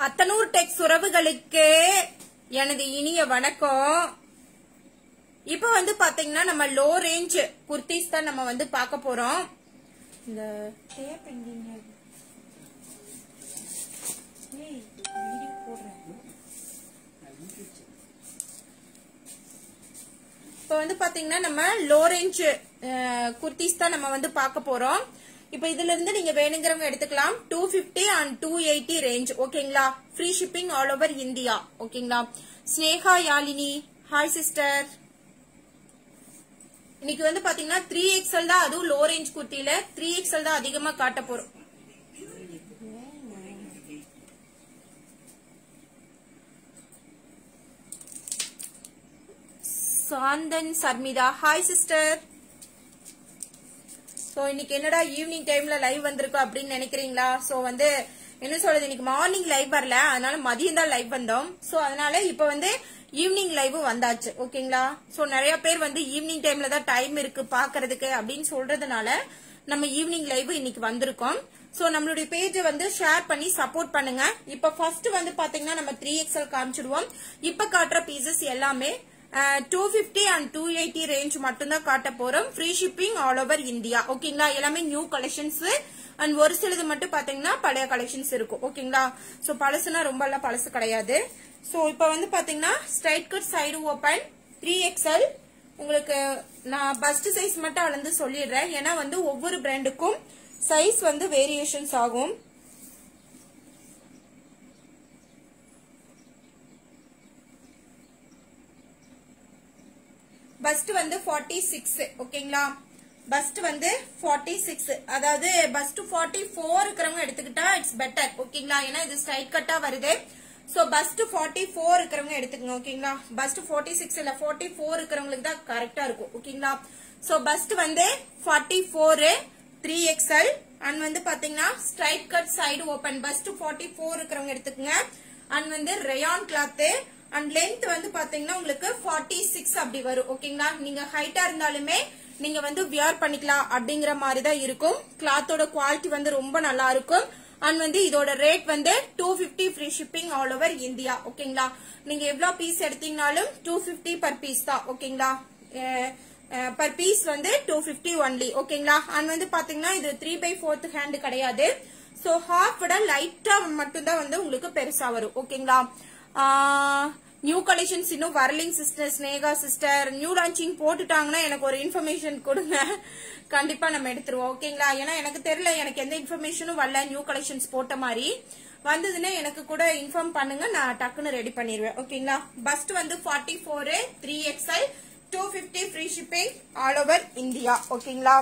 அத்தனூர் டெக்ஸ் உறவுகளுக்கு எனது இனிய வணக்கம் இப்ப வந்து பாத்தீங்கன்னா நம்ம லோ ரேஞ்ச் குர்த்திஸ் தான் நம்ம வந்து பார்க்க போறோம் இந்த tape எங்கேங்க? ஏய், video போடுறேன். இப்ப வந்து பாத்தீங்கன்னா நம்ம லோ ரேஞ்ச் குர்த்திஸ் தான் நம்ம வந்து பார்க்க போறோம் இப்ப இதுல இருந்து நீங்க வேணுங்கிறவங்க எடுத்துக்கலாம் two fifty and two eighty range ஓகேங்களா free shipping all over India ஓகேங்களா ஸ்னேகா யாழினி ஹாய் சிஸ்டர் இன்னைக்கு வந்து பாத்தீங்கன்னா த்ரீ எக்ஸ்எல் தான் அதுவும் லோ ரேஞ்ச் குர்த்தியில த்ரீ எக்ஸ்எல் தான் அதிகமா காட்ட போறோம் Santhan Sharmitha hi sister so இன்னைக்கு என்னடா ஈவினிங் டைம்ல லைவ் வந்திருக்கோம் அப்படின்னு நினைக்கிறீங்களா சோ வந்து என்ன சொல்றது இன்னைக்கு மார்னிங் லைவ் வரல அதனால மதியம் தான் லைவ் வந்தோம் சோ அதனால இப்ப வந்து ஈவினிங் லைவ் வந்தாச்சு ஓகேங்களா சோ நிறைய பேர் வந்து ஈவினிங் டைம்ல தான் டைம் இருக்கு பாக்குறதுக்கு அப்படின்னு சொல்றதுனால நம்ம ஈவினிங் லைவ் இன்னைக்கு வந்திருக்கோம் சோ நம்மளுடைய பேஜை வந்து ஷேர் பண்ணி சப்போர்ட் பண்ணுங்க இப்ப ஃபர்ஸ்ட் வந்து பாத்தீங்கன்னா நம்ம த்ரீ எக்ஸ்எல் காமிச்சிடுவோம் இப்ப காட்டுற பீசஸ் எல்லாமே two fifty and two eighty range மட்டும்தான் காட்ட போறோம் free shipping all over India ஓகேங்களா எல்லாமே நியூ கலெக்ஷன்ஸ் அண்ட் ஒரு சிலது மட்டும் பாத்தீங்கன்னா பழைய கலெக்ஷன்ஸ் இருக்கும் ஓகேங்களா சோ பழசுனா ரொம்ப எல்லாம் பழசு கிடையாது சோ இப்ப வந்து பாத்தீங்கன்னா straight cut side open three XL உங்களுக்கு நான் பஸ்ட் சைஸ் மட்டும் அளந்து சொல்லிடுறேன் ஏன்னா வந்து ஒவ்வொரு பிராண்டுக்கும் சைஸ் வந்து வேரியேஷன்ஸ் ஆகும் பஸ்ட் வந்து 46 சிக்ஸ் ஓகேங்களா பஸ்ட் வந்து 46 சிக்ஸ் அதாவது பஸ்ட் 44 ஃபோர் இருக்கிறவங்க எடுத்துக்கிட்டா இட்ஸ் பெட்டர் ஓகேங்களா ஏன்னா இது ஸ்ட்ரைட் கட்டா வருது சோ பஸ்ட் 44 ஃபோர் இருக்கிறவங்க எடுத்துக்கங்க ஓகேங்களா பஸ்ட் 46 சிக்ஸ் இல்ல 44 ஃபோர் இருக்கிறவங்களுக்கு தான் கரெக்டா இருக்கும் ஓகேங்களா சோ பஸ்ட் வந்து 44 ஃபோர் த்ரீ எக்ஸ்எல் அண்ட் வந்து பாத்தீங்கன்னா straight cut side open first 44 four இருக்கிறவங்க எடுத்துக்கங்க அண்ட் வந்து ரயான் கிளாத்து அண்ட் லென்த் வந்து பாத்தீங்கன்னா உங்களுக்கு 46 சிக்ஸ் அப்படி வரும் ஓகேங்களா நீங்க ஹைட்டா இருந்தாலுமே நீங்க வந்து வியர் பண்ணிக்கலாம் அப்படிங்கிற மாதிரி தான் இருக்கும் கிளாத்தோட குவாலிட்டி வந்து ரொம்ப நல்லா இருக்கும் அண்ட் வந்து இதோட ரேட் வந்து two fifty free shipping all over India ஓகேங்களா நீங்க எவ்வளவு பீஸ் எடுத்தீங்கனாலும் டூ பிப்டி பர் பீஸ் தான் ஓகேங்களா பர் பீஸ் வந்து டூ பிப்டி ஒன்லி ஓகேங்களா அண்ட் வந்து பாத்தீங்கன்னா இது த்ரீ பை ஃபோர்த் ஹேண்ட் கிடையாது சோ ஹாஃப் விட லைட்டா மட்டும்தான் வந்து உங்களுக்கு பெருசா வரும் ஓகேங்களா நியூ கலெக்ஷன்ஸ் இன்னும் வரலிங் sister Sneha sister new launching போட்டுட்டாங்கன்னா எனக்கு ஒரு இன்ஃபர்மேஷன் கொடுங்க கண்டிப்பா நம்ம எடுத்துருவோம் ஓகேங்களா ஏன்னா எனக்கு தெரியல எனக்கு எந்த இன்ஃபர்மேஷனும் வரல நியூ கலெக்ஷன்ஸ் போட்ட மாதிரி வந்ததுன்னா எனக்கு கூட இன்ஃபார்ம் பண்ணுங்க நான் டக்குன்னு ரெடி பண்ணிடுவேன் ஓகேங்களா பஸ்ட் வந்து forty four three XL two fifty free shipping all over India ஓகேங்களா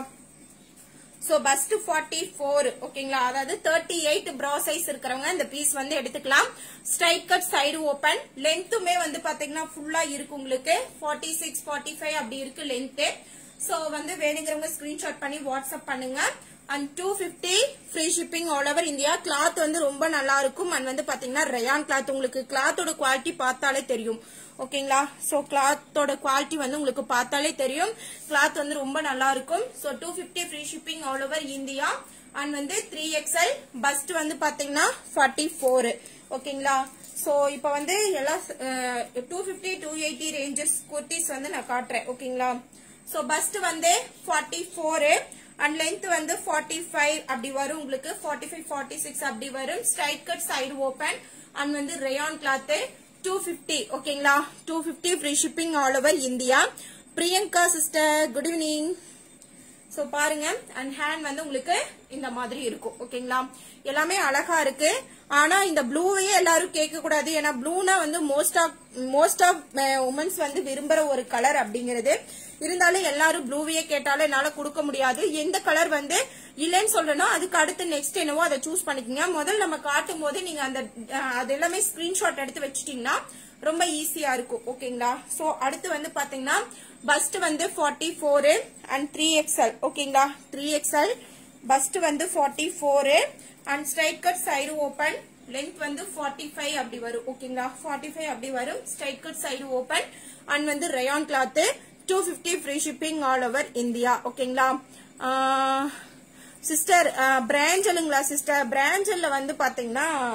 சோ பஸ்ட் ஃபார்ட்டி ஃபோர் ஓகேங்களா அதாவது தேர்ட்டி எயிட் ப்ரா சைஸ் இருக்கிறவங்க இந்த பீஸ் வந்து எடுத்துக்கலாம் ஸ்ட்ரைட் கட் சைடு ஓபன் லென்த்துமே வந்து பாத்தீங்கன்னா ஃபுல்லா இருக்கு உங்களுக்கு ஃபார்ட்டி சிக்ஸ் ஃபார்ட்டி ஃபைவ் அப்படி இருக்கு லென்த் சோ வந்து வேணுங்கிறவங்க ஸ்கிரீன்ஷாட் பண்ணி வாட்ஸ்அப் பண்ணுங்க and two fifty free shipping all over India cloth வந்து ரொம்ப நல்லா இருக்கும் அண்ட் வந்து பாத்தீங்கன்னா ரயான் கிளாத் உங்களுக்கு கிளாத்தோட குவாலிட்டி பார்த்தாலே தெரியும் ஓகேங்களா சோ கிளாத்தோட குவாலிட்டி வந்து உங்களுக்கு பார்த்தாலே தெரியும் கிளாத் வந்து ரொம்ப நல்லா இருக்கும் so two fifty free shipping all over India and வந்து த்ரீ எக்ஸ்எல் பஸ்ட் வந்து பாத்தீங்கன்னா ஃபார்ட்டி ஃபோர் ஓகேங்களா சோ இப்ப வந்து எல்லாம் two fifty two eighty ranges kurtis வந்து நான் காட்டுறேன் ஓகேங்களா சோ பஸ்ட் வந்து ஃபார்ட்டி ஃபோர் அண்ட் லென்த் வந்து ஃபார்ட்டி ஃபைவ் அப்படி வரும் உங்களுக்கு ஃபார்ட்டி ஃபைவ் ஃபார்ட்டி சிக்ஸ் அப்படி வரும் straight cut side open and வந்து ரயான் கிளாத்து டூ பிப்டி ஓகேங்களா two fifty free shipping all over India Priyanka sister good evening so பாருங்க அண்ட் ஹேண்ட் வந்து உங்களுக்கு இந்த மாதிரி இருக்கும் ஓகேங்களா எல்லாமே அழகா இருக்கு ஆனா இந்த ப்ளூவையே எல்லாரும் கேட்க கூடாது ஏன்னா ப்ளூனா வந்து most of most of women's வந்து விரும்புற ஒரு கலர் அப்படிங்கிறது இருந்தாலும் எல்லாரும் ப்ளூவையே கேட்டாலும் என்னால கொடுக்க முடியாது எந்த கலர் வந்து இல்லைன்னு சொல்றேனோ அதுக்கு அடுத்து நெக்ஸ்ட் என்னவோ அதை சூஸ் பண்ணிக்கோங்க முதல்ல நம்ம காட்டும் போது நீங்க அந்த அஹ், அது எல்லாமே ஸ்கிரீன்ஷாட் எடுத்து வச்சிட்டீங்கன்னா ரொம்ப ஈஸியா இருக்கும் ஓகேங்களா சோ அடுத்து வந்து பாத்தீங்கன்னா பஸ்ட் வந்து forty four and three XL ஓகேங்களா த்ரீ எக்ஸ்எல் பஸ்ட் வந்து forty four and straight cut side open length வந்து ஃபார்ட்டி ஃபைவ் அப்படி வரும் ஓகேங்களா ஃபார்ட்டி ஃபைவ் அப்படி வரும் straight cut side open and வந்து rayon cloth two fifty free shipping all over India ஓகேங்களா சிஸ்டர் பிராஞ்சலுங்களா சிஸ்டர் பிராஞ்சல்ல வந்து பாத்தீங்கன்னா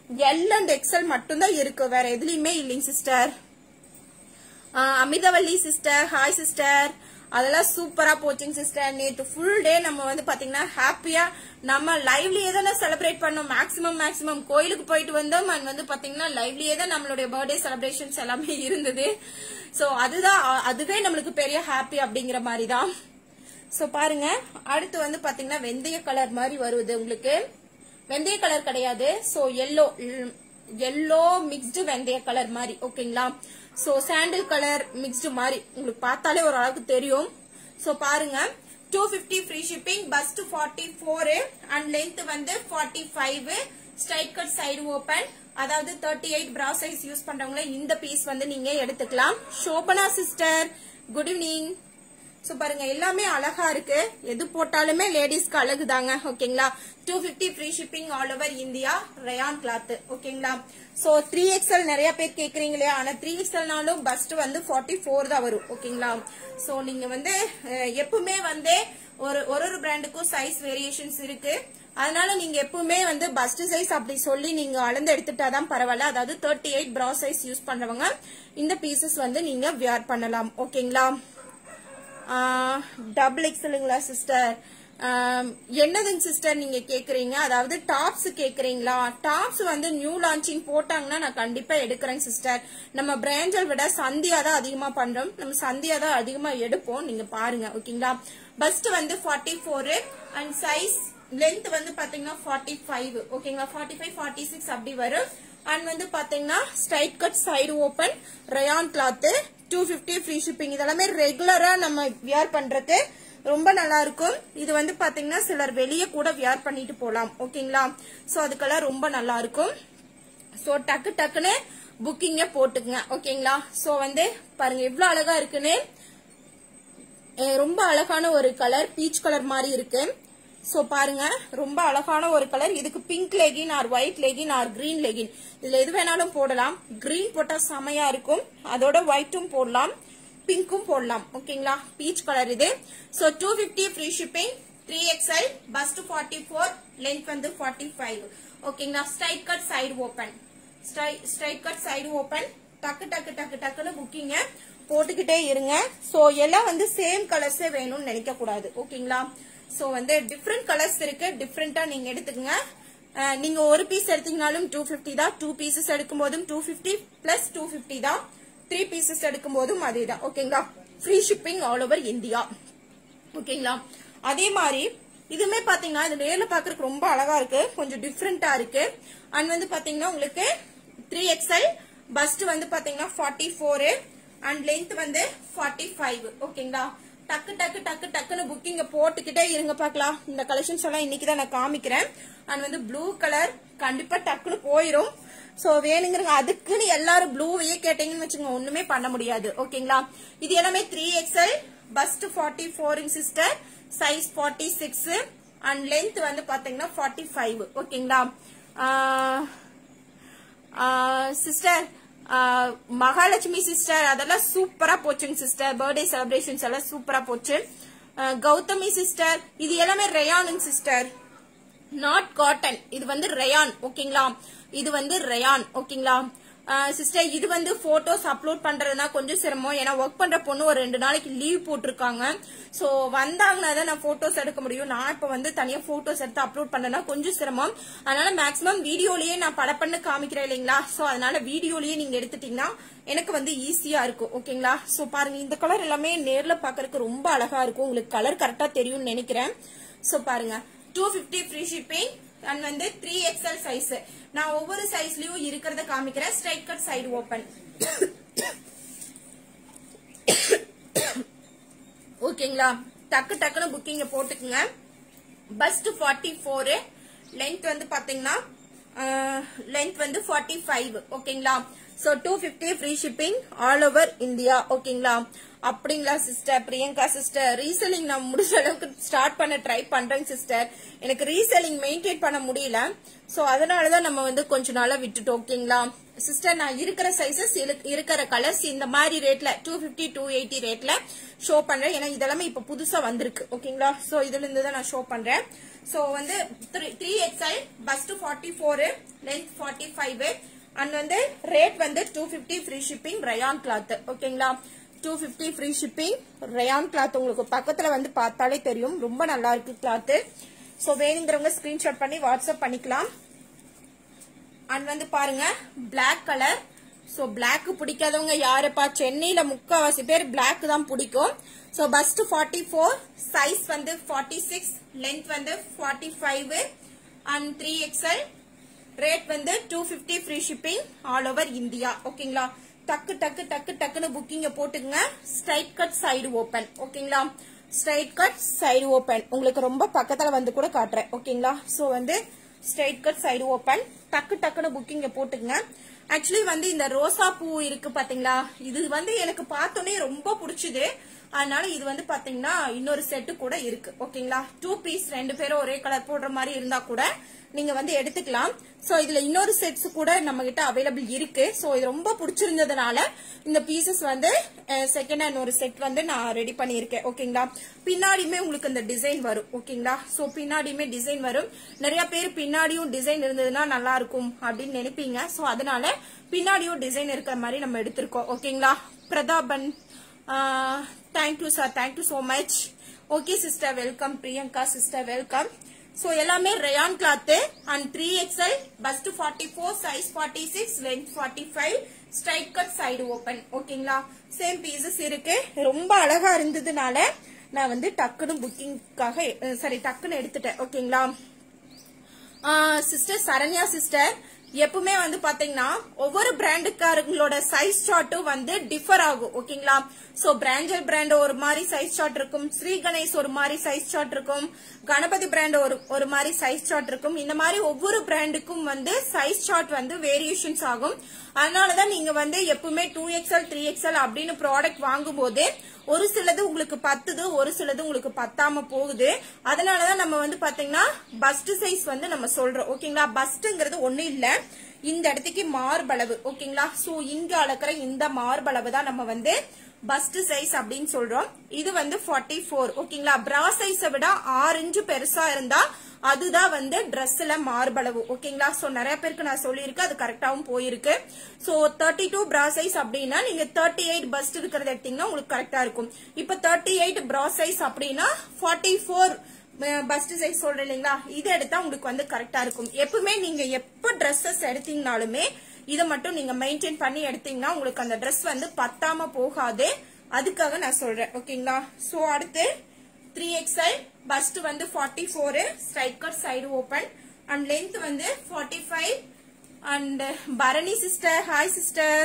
எல் அண்ட் எக்ஸல் மட்டும்தான் இருக்கு வேற எதுலயுமே இல்லைங்க sister Amirthavalli sister hi sister அதெல்லாம் சூப்பரா போச்சுங்க சிஸ்டர் நேத்து ஃபுல் டே நம்ம வந்து பாத்தீங்கன்னா ஹாப்பியா நம்ம லைவ்லயே தானே செலிப்ரேட் பண்ணோம் மேக்ஸிமம் மேக்ஸிமம் கோயிலுக்கு போயிட்டு வந்தோம் அண்ட் வந்து பாத்தீங்கன்னா லைவ்லயே தான் நம்மளுடைய பர்த்டே செலிப்ரேஷன்ஸ் எல்லாமே இருந்தது சோ அதுதான் அ- அதுவே நம்மளுக்கு பெரிய ஹாப்பி அப்படிங்கிற மாதிரி தான் சோ பாருங்க அடுத்து வந்து பாத்தீங்கன்னா வெந்தய கலர் மாதிரி வருது உங்களுக்கு வெந்தய கலர் கிடையாது சோ எல்லோ எல்லோ மிக்ஸ்டு வெந்தய கலர் மாதிரி ஓகேங்களா சோ சாண்டில் கலர் மிக்ஸ்டு மாதிரி உங்களுக்கு பார்த்தாலே ஒரு அளவுக்கு தெரியும் சோ பாருங்க two fifty free shipping first forty four and length வந்து forty five straight cut side open அதாவது thirty eight bra size use பண்றவங்கள இந்த பீஸ் வந்து நீங்க எடுத்துக்கலாம் Shobana sister good evening so பாருங்க எல்லாமே அழகா இருக்கு எது போட்டாலுமே லேடிஸ்க்கு அழகுதாங்க ஓகேங்களா two fifty free shipping all over India rayon cloth ஓகேங்களா சோ த்ரீ எக்ஸ்எல் நிறைய பேர் கேக்குறீங்க இல்லையா ஆனா த்ரீ எக்ஸ்எல்னாலும் பஸ்ட் வந்து ஃபார்ட்டி ஃபோர் தான் வரும் ஓகேங்களா சோ நீங்க வந்து அஹ், எப்பவுமே வந்து ஒரு ஒரு ஒரு பிராண்டுக்கும் சைஸ் வேரியேஷன்ஸ் இருக்கு அதனால நீங்க எப்பவுமே வந்து பஸ்ட் சைஸ் அப்படி சொல்லி நீங்க அளந்து எடுத்துட்டாதான் பரவாயில்ல அதாவது thirty eight bra size use பண்றவங்க இந்த பீசஸ் வந்து நீங்க வியர் பண்ணலாம் ஓகேங்களா டபுள் எக்ஸலுங்களா சிஸ்டர் என்னதுங்க சிஸ்டர் நீங்க கேக்குறீங்க அதாவது டாப்ஸ் கேக்குறீங்களா டாப்ஸ் வந்து நியூ லான்ச்சிங் போட்டாங்கன்னா நான் கண்டிப்பா எடுக்கிறேன் சிஸ்டர் நம்ம பிராஞ்சல் விட சந்தியா தான் அதிகமா பண்றோம் நம்ம சந்தியா தான் அதிகமா எடுப்போம் நீங்க பாருங்க ஓகேங்களா பஸ்ட் வந்து forty four and size length வந்து பாத்தீங்கன்னா ஃபார்ட்டி ஃபைவ் ஓகேங்களா ஃபார்ட்டி ஃபைவ் ஃபார்ட்டி சிக்ஸ் அப்படி வரும் அண்ட் வந்து பாத்தீங்கன்னா straight cut side open rayon cloth two fifty free shipping இதெல்லாமே ரெகுலரா நம்ம வியர் பண்றது ரொம்ப நல்லா இருக்கும் இது வந்து பாத்தீங்கன்னா சிலர் வெளியே கூட வியர் பண்ணிட்டு போலாம் ஓகேங்களா சோ அதுக்கெல்லாம் ரொம்ப நல்லா இருக்கும் சோ டக்கு டக்குன்னு புக்கிங்க போட்டுக்குங்க ஓகேங்களா சோ வந்து பாருங்க எவ்வளவு அழகா இருக்குன்னு அஹ் ரொம்ப அழகான ஒரு கலர் பீச் கலர் மாதிரி இருக்கு சோ பாருங்க ரொம்ப அழகான ஒரு கலர் இதுக்கு pink legging or white legging or green legging இதுல எது வேணாலும் போடலாம் கிரீன் போட்டா செமையா இருக்கும் அதோட ஒயிட்டும் போடலாம் பிங்க்கும் போடலாம் ஓகேங்களா பீச் கலர் இது so two fifty free shipping three XL first forty four length வந்து ஃபார்ட்டி ஃபைவ் ஓகேங்களா straight cut side open straight cut side open டக்கு டக்கு டக்கு டக்குன்னு புக்கிங்க போட்டுக்கிட்டே இருங்க சோ எல்லாம் வந்து சேம் கலர்ஸே வேணும்னு நினைக்க கூடாது ஓகேங்களா சோ வந்து டிஃப்ரெண்ட் கலர்ஸ் இருக்கு டிஃப்ரெண்டா நீங்க எடுத்துக்கங்க அஹ், நீங்க ஒரு பீஸ் எடுத்தீங்கனாலும் டூ பிப்டி தான் டூ பீசஸ் எடுக்கும் போதும் two fifty plus two fifty தான் த்ரீ பீசஸ் எடுக்கும் போதும் அதே தான் ஓகேங்களா free shipping all over India ஓகேங்களா அதே மாதிரி இதுமே பாத்தீங்கன்னா இது நேர்ல பாக்குறதுக்கு ரொம்ப அழகா இருக்கு கொஞ்சம் டிஃப்ரெண்டா இருக்கு அண்ட் வந்து பாத்தீங்கன்னா உங்களுக்கு த்ரீ எக்ஸ்எல் பஸ்ட் வந்து பாத்தீங்கன்னா ஃபார்ட்டி ஃபோரு அண்ட் லென்த் வந்து ஃபார்ட்டி ஃபைவ் ஓகேங்களா டக்கு டக்கு டக்கு டக்குன்னு புக்கிங்க போட்டுக்கிட்டே இருங்க பார்க்கலாம் இந்த கலெக்ஷன்ஸ் எல்லாம் இன்னைக்கு தான் நான் காமிக்கிறேன் அண்ட் வந்து ப்ளூ கலர் கண்டிப்பா டக்குன்னு போயிரும் சோ வேணுங்கிறங்க அதுக்குன்னு எல்லாரும் ப்ளூவையே கேட்டீங்கன்னு வச்சுங்க ஒண்ணுமே பண்ண முடியாது ஓகேங்களா இது எல்லாமே த்ரீ எக்ஸ்எல் பஸ்ட் ஃபார்ட்டி ஃபோரிங் sister size forty six and length வந்து பாத்தீங்கன்னா ஃபார்ட்டி ஃபைவ் ஓகேங்களா சிஸ்டர் மகாலட்சுமி சிஸ்டர் அதெல்லாம் சூப்பரா போச்சுங்க சிஸ்டர் பர்த்டே செலிப்ரேஷன்ஸ் எல்லாம் சூப்பரா போச்சு ஆஹ் கௌதமி சிஸ்டர் இது எல்லாமே ரயானுங்க சிஸ்டர் நாட் காட்டன் இது வந்து ரயான் ஓகேங்களா இது வந்து ரயான் ஓகேங்களா சிஸ்டர் இது வந்து போட்டோஸ் அப்லோட் பண்றதுனா கொஞ்சம் சிரமம் ஏன்னா ஒர்க் பண்ற பொண்ணு ஒரு ரெண்டு நாளைக்கு லீவ் போட்டிருக்காங்க சோ வந்தாங்கன்னா தான் நான் போட்டோஸ் எடுக்க முடியும் நான் இப்ப வந்து தனியா போட்டோஸ் எடுத்து அப்லோட் பண்ணனா கொஞ்சம் சிரமம் அதனால மேக்ஸிமம் வீடியோலயே நான் படப்பண்ணு காமிக்கிறேன் இல்லைங்களா சோ அதனால வீடியோலயே நீங்க எடுத்துட்டீங்கன்னா எனக்கு வந்து ஈஸியா இருக்கும் ஓகேங்களா சோ பாருங்க இந்த கலர் எல்லாமே நேர்ல பாக்குறதுக்கு ரொம்ப அழகா இருக்கும் உங்களுக்கு கலர் கரெக்டா தெரியும்னு நினைக்கிறேன் சோ பாருங்க two fifty free shipping and வந்து த்ரீ எக்ஸ்எல் சைஸ் நான் ஒவ்வொரு சைஸ்லயும் இருக்கிறத காமிக்கிறேன் ஸ்ட்ரைட் கட் சைடு ஓபன் ஓகேங்களா டக்கு டக்குன்னு புக்கிங்க போட்டுக்குங்க பஸ்ட் ஃபார்ட்டி ஃபோரு லென்த் வந்து பாத்தீங்கன்னா லென்த் வந்து ஃபார்ட்டி ஃபைவ் ஓகேங்களா so two fifty free shipping all over India ஓகேங்களா அப்படிங்களா சிஸ்டர் பிரியங்கா சிஸ்டர் ரீசெல்லிங் நான் முடிஞ்ச அளவுக்கு ஸ்டார்ட் பண்ண ட்ரை பண்றேன் சிஸ்டர் எனக்கு ரீசெல்லிங் மெயின்டைன் பண்ண முடியல ஸோ அதனாலதான் நம்ம வந்து கொஞ்ச நாளா விட்டுட்டோம் ஓகேங்களா சிஸ்டர் நான் இருக்கிற சைசஸ் இருக்கிற கலர்ஸ் இந்த மாதிரி ரேட்ல டூ பிப்டி டூ எயிட்டி ரேட்ல ஷோ பண்றேன் ஏன்னா இதெல்லாமே இப்ப புதுசா வந்திருக்கு ஓகேங்களா சோ இதுல இருந்து தான் நான் ஷோ பண்றேன் ஸோ வந்து three XL first forty four length forty five and வந்து ரேட் வந்து two fifty free shipping rayon cloth ஓகேங்களா two fifty free shipping rayon cloth உங்களுக்கு பக்கத்துல வந்து பார்த்தாலே தெரியும் ரொம்ப நல்லா இருக்கு கிளாத் ஸோ வேணுங்கிறவங்க ஸ்கிரீன்ஷாட் பண்ணி வாட்ஸ்அப் பண்ணிக்கலாம் அண்ட் வந்து பாருங்க பிளாக் கலர் ஸோ பிளாக் பிடிக்காதவங்க யாருப்பா சென்னையில முக்காவாசி பேர் பிளாக் தான் பிடிக்கும் so first forty four size வந்து ஃபார்ட்டி சிக்ஸ் லென்த் வந்து forty five and three XL rate வந்து two fifty free shipping all over India ஓகேங்களா டக்கு டக்கு டக்கு டக்குன்னு புக்கிங்க போட்டுங்க ஸ்ட்ரைட் கட் சைடு ஓபன் ஓகேங்களா ஸ்ட்ரைட் கட் சைடு ஓபன் உங்களுக்கு ரொம்ப பக்கத்துல வந்து கூட காட்டுறேன் ஓகேங்களா ஸோ வந்து ஸ்ட்ரைட் கட் சைடு ஓபன் டக்கு டக்குன்னு புக்கிங்க போட்டுங்க ஆக்சுவலி வந்து இந்த ரோசா பூ இருக்கு பாத்தீங்களா இது வந்து எனக்கு பார்த்தோன்னே ரொம்ப பிடிச்சது அதனால இது வந்து பாத்தீங்கன்னா இன்னொரு செட்டு கூட இருக்கு ஓகேங்களா டூ பீஸ் ரெண்டு பேரும் ஒரே கலர் போடுற மாதிரி இருந்தா கூட நீங்க வந்து எடுத்துக்கலாம் சோ இதுல இன்னொரு செட்ஸ் கூட நம்ம கிட்ட அவைலபிள் இருக்கு சோ இது ரொம்ப பிடிச்சிருந்ததுனால இந்த பீசஸ் வந்து செகண்ட் ஹேண்ட் ஒரு செட் வந்து நான் ரெடி பண்ணியிருக்கேன் ஓகேங்களா பின்னாடியுமே உங்களுக்கு இந்த டிசைன் வரும் ஓகேங்களா சோ பின்னாடியுமே டிசைன் வரும் நிறைய பேர் பின்னாடியும் டிசைன் இருந்ததுன்னா நல்லா இருக்கும் அப்படின்னு நினைப்பீங்க சோ அதனால பின்னாடியும் டிசைன் இருக்கிற மாதிரி நம்ம எடுத்திருக்கோம் ஓகேங்களா Prathapan thank you sir thank you so much okay sister welcome Priyanka sister welcome so எல்லாமே rayon cloth and three XL first forty four size forty six length forty five straight cut side open ஓகேங்களா same pieces இருக்கு ரொம்ப அழகா இருந்ததுனால நான் வந்து டக்குன்னு புக்கிங்காக sorry டக்குன்னு எடுத்துட்டேன் ஓகேங்களா சிஸ்டர் சரண்யா சிஸ்டர் எப்பவுமே வந்து பாத்தீங்கன்னா ஒவ்வொரு பிராண்டுக்காரங்களோட சைஸ் சார்ட்டும் வந்து டிஃபர் ஆகும் ஓகேங்களா சோ பிராண்டல் பிராண்ட் ஒரு மாதிரி சைஸ் சார்ட் இருக்கும் ஸ்ரீ கணேஷ் ஒரு மாதிரி சைஸ் சார்ட் இருக்கும் கணபதி பிராண்ட் ஒரு ஒரு மாதிரி சைஸ் சார்ட் இருக்கும் இந்த மாதிரி ஒவ்வொரு பிராண்டுக்கும் வந்து சைஸ் சார்ட் வந்து வேரியேஷன்ஸ் ஆகும் அதனாலதான் நீங்க வந்து எப்பவுமே டூ எக்ஸ்எல் த்ரீ எக்ஸ்எல் அப்படின்னு ப்ராடக்ட் வாங்கும்போது ஒரு சிலது உங்களுக்கு பத்துது ஒரு சிலது உங்களுக்கு பத்தாம போகுது அதனாலதான் நம்ம வந்து பாத்தீங்கன்னா பஸ்ட் சைஸ் வந்து நம்ம சொல்றோம் ஓகேங்களா பஸ்ட்ங்கிறது ஒண்ணு இல்ல இந்த இடத்துக்கு மார்பளவு ஓகேங்களா சோ இங்க அளக்குற இந்த மார்பளவு தான் நம்ம வந்து பஸ்ட் சைஸ் அப்படின்னு சொல்றோம் இது வந்து 44 ஃபோர் ஓகேங்களா பிரா சைஸை விட ஆறு இன்ச்சு பெருசா இருந்தா அதுதான் வந்து ட்ரெஸ்ல மார்பளவு ஓகேங்களா சோ நிறைய பேருக்கு நான் சொல்லியிருக்கேன் அது கரெக்டாவும் போயிருக்கு so thirty two bra size அப்படின்னா நீங்க தேர்ட்டி எயிட் பஸ்ட் இருக்கிறத எடுத்தீங்கன்னா உங்களுக்கு கரெக்டா இருக்கும் இப்ப தேர்ட்டி எயிட் பிரா சைஸ் அப்படின்னா ஃபார்ட்டி ஃபோர் பஸ்ட் சைஸ் சொல்றேன் இல்லைங்களா இது எடுத்தா உங்களுக்கு வந்து கரெக்டா இருக்கும் எப்பவுமே நீங்க எப்ப ட்ரெஸ்ஸஸ் எடுத்தீங்கனாலுமே இதை மட்டும் நீங்க மெயின்டைன் பண்ணி எடுத்தீங்கன்னா உங்களுக்கு அந்த ட்ரெஸ் வந்து பத்தாம போகாது அதுக்காக நான் சொல்றேன் ஓகேங்களா சோ அடுத்து த்ரீ எக்ஸ்ஐ பஸ்ட் வந்து forty four straight cut side open and length வந்து forty five and Bharani sister hi sister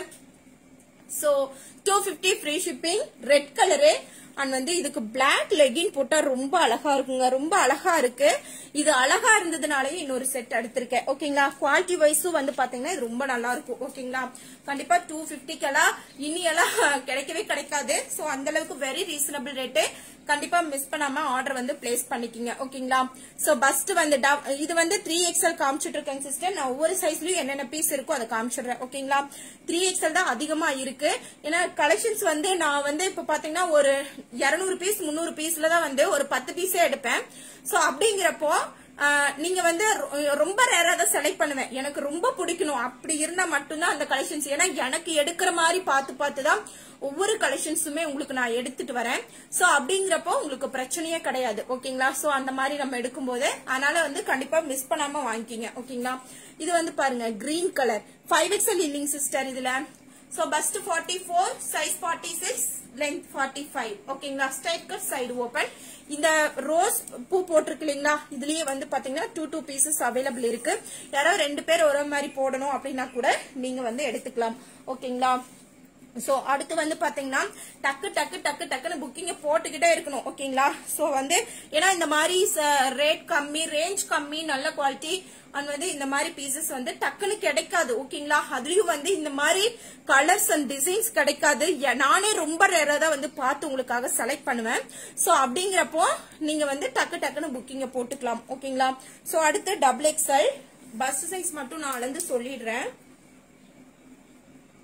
so two fifty free shipping red colour and வந்து இதுக்கு பிளாக் லெகின் போட்டா ரொம்ப அழகா இருக்குங்க ரொம்ப அழகா இருக்கு இது அழகா இருந்ததுனாலயே இன்னொரு செட் எடுத்திருக்கேன் ஓகேங்களா குவாலிட்டி வைஸும் வந்து பாத்தீங்கன்னா இது ரொம்ப நல்லா இருக்கும் ஓகேங்களா கண்டிப்பா டூ பிப்டிக்கெல்லாம் இனியெல்லாம் கிடைக்கவே கிடைக்காது சோ அந்த அளவுக்கு வெரி ரீசனபிள் ரேட்டு கண்டிப்பா மிஸ் பண்ணாம ஆர்டர் வந்து பிளேஸ் பண்ணிக்கிங்க ஓகேங்களா சோ பஸ்ட் வந்து டப்- இது வந்து த்ரீ எக்ஸ்எல் காமிச்சிட்டு இருக்கேன் சிஸ்டர் நான் ஒவ்வொரு சைஸ்லயும் என்னென்ன பீஸ் இருக்கோ அதை காமிச்சிடுறேன் ஓகேங்களா த்ரீ எக்ஸ்எல் தான் அதிகமா இருக்கு ஏன்னா கலெக்ஷன்ஸ் வந்து நான் வந்து இப்ப பாத்தீங்கன்னா ஒரு 200 பீஸ் முந்நூறு பீஸ்ல தான் வந்து ஒரு பத்து பீஸே எடுப்பேன் சோ அப்படிங்கிறப்போ ஆஹ், நீங்க வந்து ரொ- ரொம்ப ரேரா தான் செலக்ட் பண்ணுவேன் எனக்கு ரொம்ப பிடிக்கணும் அப்படி இருந்தா மட்டும்தான் அந்த கலெக்ஷன்ஸ் ஏன்னா எனக்கு எடுக்கிற மாதிரி பார்த்து பார்த்து தான் ஒவ்வொரு கலெக்ஷன்ஸுமே உங்களுக்கு நான் எடுத்துட்டு வரேன் சோ அப்படிங்கிறப்போ உங்களுக்கு பிரச்சனையே கிடையாது ஓகேங்களா சோ அந்த மாதிரி நம்ம எடுக்கும்போது அதனால வந்து கண்டிப்பா மிஸ் பண்ணாம வாங்கிக்கிங்க ஓகேங்களா இது வந்து பாருங்க கிரீன் கலர் ஃபைவ் எக்ஸல் இல்லைங்க சிஸ்டர் இதுல so first forty four size forty six length forty five ஓகேங்களா ஸ்ட்ரைட் கட் சைடு ஓப்பன் இந்த ரோஸ் பூ போட்டிருக்கு இல்லைங்களா இதுலயே வந்து பாத்தீங்கன்னா டூ டூ பீசஸ் அவைலபிள் இருக்கு யாராவது ரெண்டு பேர் ஒரு மாதிரி போடணும் அப்படின்னா கூட நீங்க வந்து எடுத்துக்கலாம் ஓகேங்களா சோ அடுத்து வந்து பாத்தீங்கன்னா டக்கு டக்கு டக்கு டக்குன்னு புக்கிங்க போட்டுக்கிட்டே இருக்கணும் ஓகேங்களா சோ வந்து ஏன்னா இந்த மாதிரி ரேட் கம்மி ரேஞ்ச் கம்மி நல்ல குவாலிட்டி அண்ட் வந்து இந்த மாதிரி பீசஸ் வந்து டக்குன்னு கிடைக்காது ஓகேங்களா அதுலயும் வந்து இந்த மாதிரி கலர்ஸ் அண்ட் டிசைன்ஸ் கிடைக்காது எ- நானே ரொம்ப ரேரா தான் வந்து பார்த்து உங்களுக்காக செலக்ட் பண்ணுவேன் சோ அப்படிங்கிறப்போ நீங்க வந்து டக்கு டக்குன்னு புக்கிங்க போட்டுக்கலாம் ஓகேங்களா சோ அடுத்து டபுள் எக்ஸ்எல் பஸ் சைஸ் மட்டும் நான் அளந்து சொல்லிடுறேன்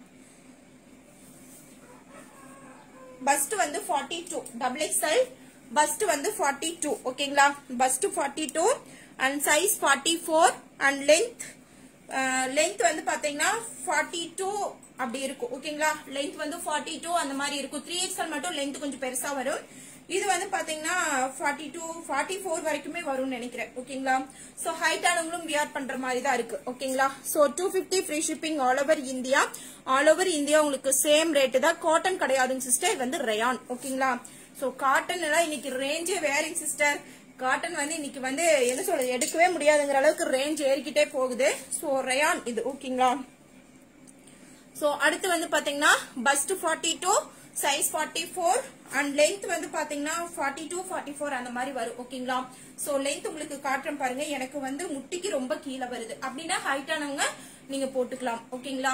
பஸ்ட் வந்து forty two double XL first வந்து ஃபார்ட்டி டூ ஓகேங்களா bust forty two and size forty four and length length வந்து பாத்தீங்கன்னா ஃபார்ட்டி டூ அப்படி இருக்கும் ஓகேங்களா லென்த் வந்து ஃபார்ட்டி டூ அந்த மாதிரி இருக்கும் த்ரீ எக்ஸ்எல் மட்டும் லென்த் கொஞ்சம் பெருசா வரும் இது வந்து பாத்தீங்கன்னா ஃபார்ட்டி டூ ஃபார்ட்டி ஃபோர் வரைக்குமே வரும்னு நினைக்கிறேன் ஓகேங்களா சோ ஹைட் ஆனவங்களும் வியர் பண்ற மாதிரி தான் இருக்கு ஓகேங்களா so two fifty free shipping all over India all over India உங்களுக்கு சேம் ரேட்டு தான் காட்டன் கிடையாதுங்க சிஸ்டர் இது வந்து ரயான் ஓகேங்களா சோ காட்டன் எல்லாம் இன்னைக்கு ரேஞ்சே வேறிங் சிஸ்டர் காட்டன் வந்து இன்னைக்கு வந்து என்ன சொல்றது எடுக்கவே முடியாதுங்கிற அளவுக்கு ரேஞ்ச் ஏறிக்கிட்டே போகுது சோ ரயான் இது ஓகேங்களா சோ அடுத்து வந்து பாத்தீங்கன்னா bust forty two size forty four and length வந்து பாத்தீங்கன்னா ஃபார்ட்டி டூ ஃபார்ட்டி ஃபோர் அந்த மாதிரி வரும் ஓகேங்களா சோ லென்த் உங்களுக்கு காட்டுறேன் பாருங்க எனக்கு வந்து முட்டிக்கு ரொம்ப கீழே வருது அப்படின்னா ஹைட் ஆனவங்க நீங்க போட்டுக்கலாம் ஓகேங்களா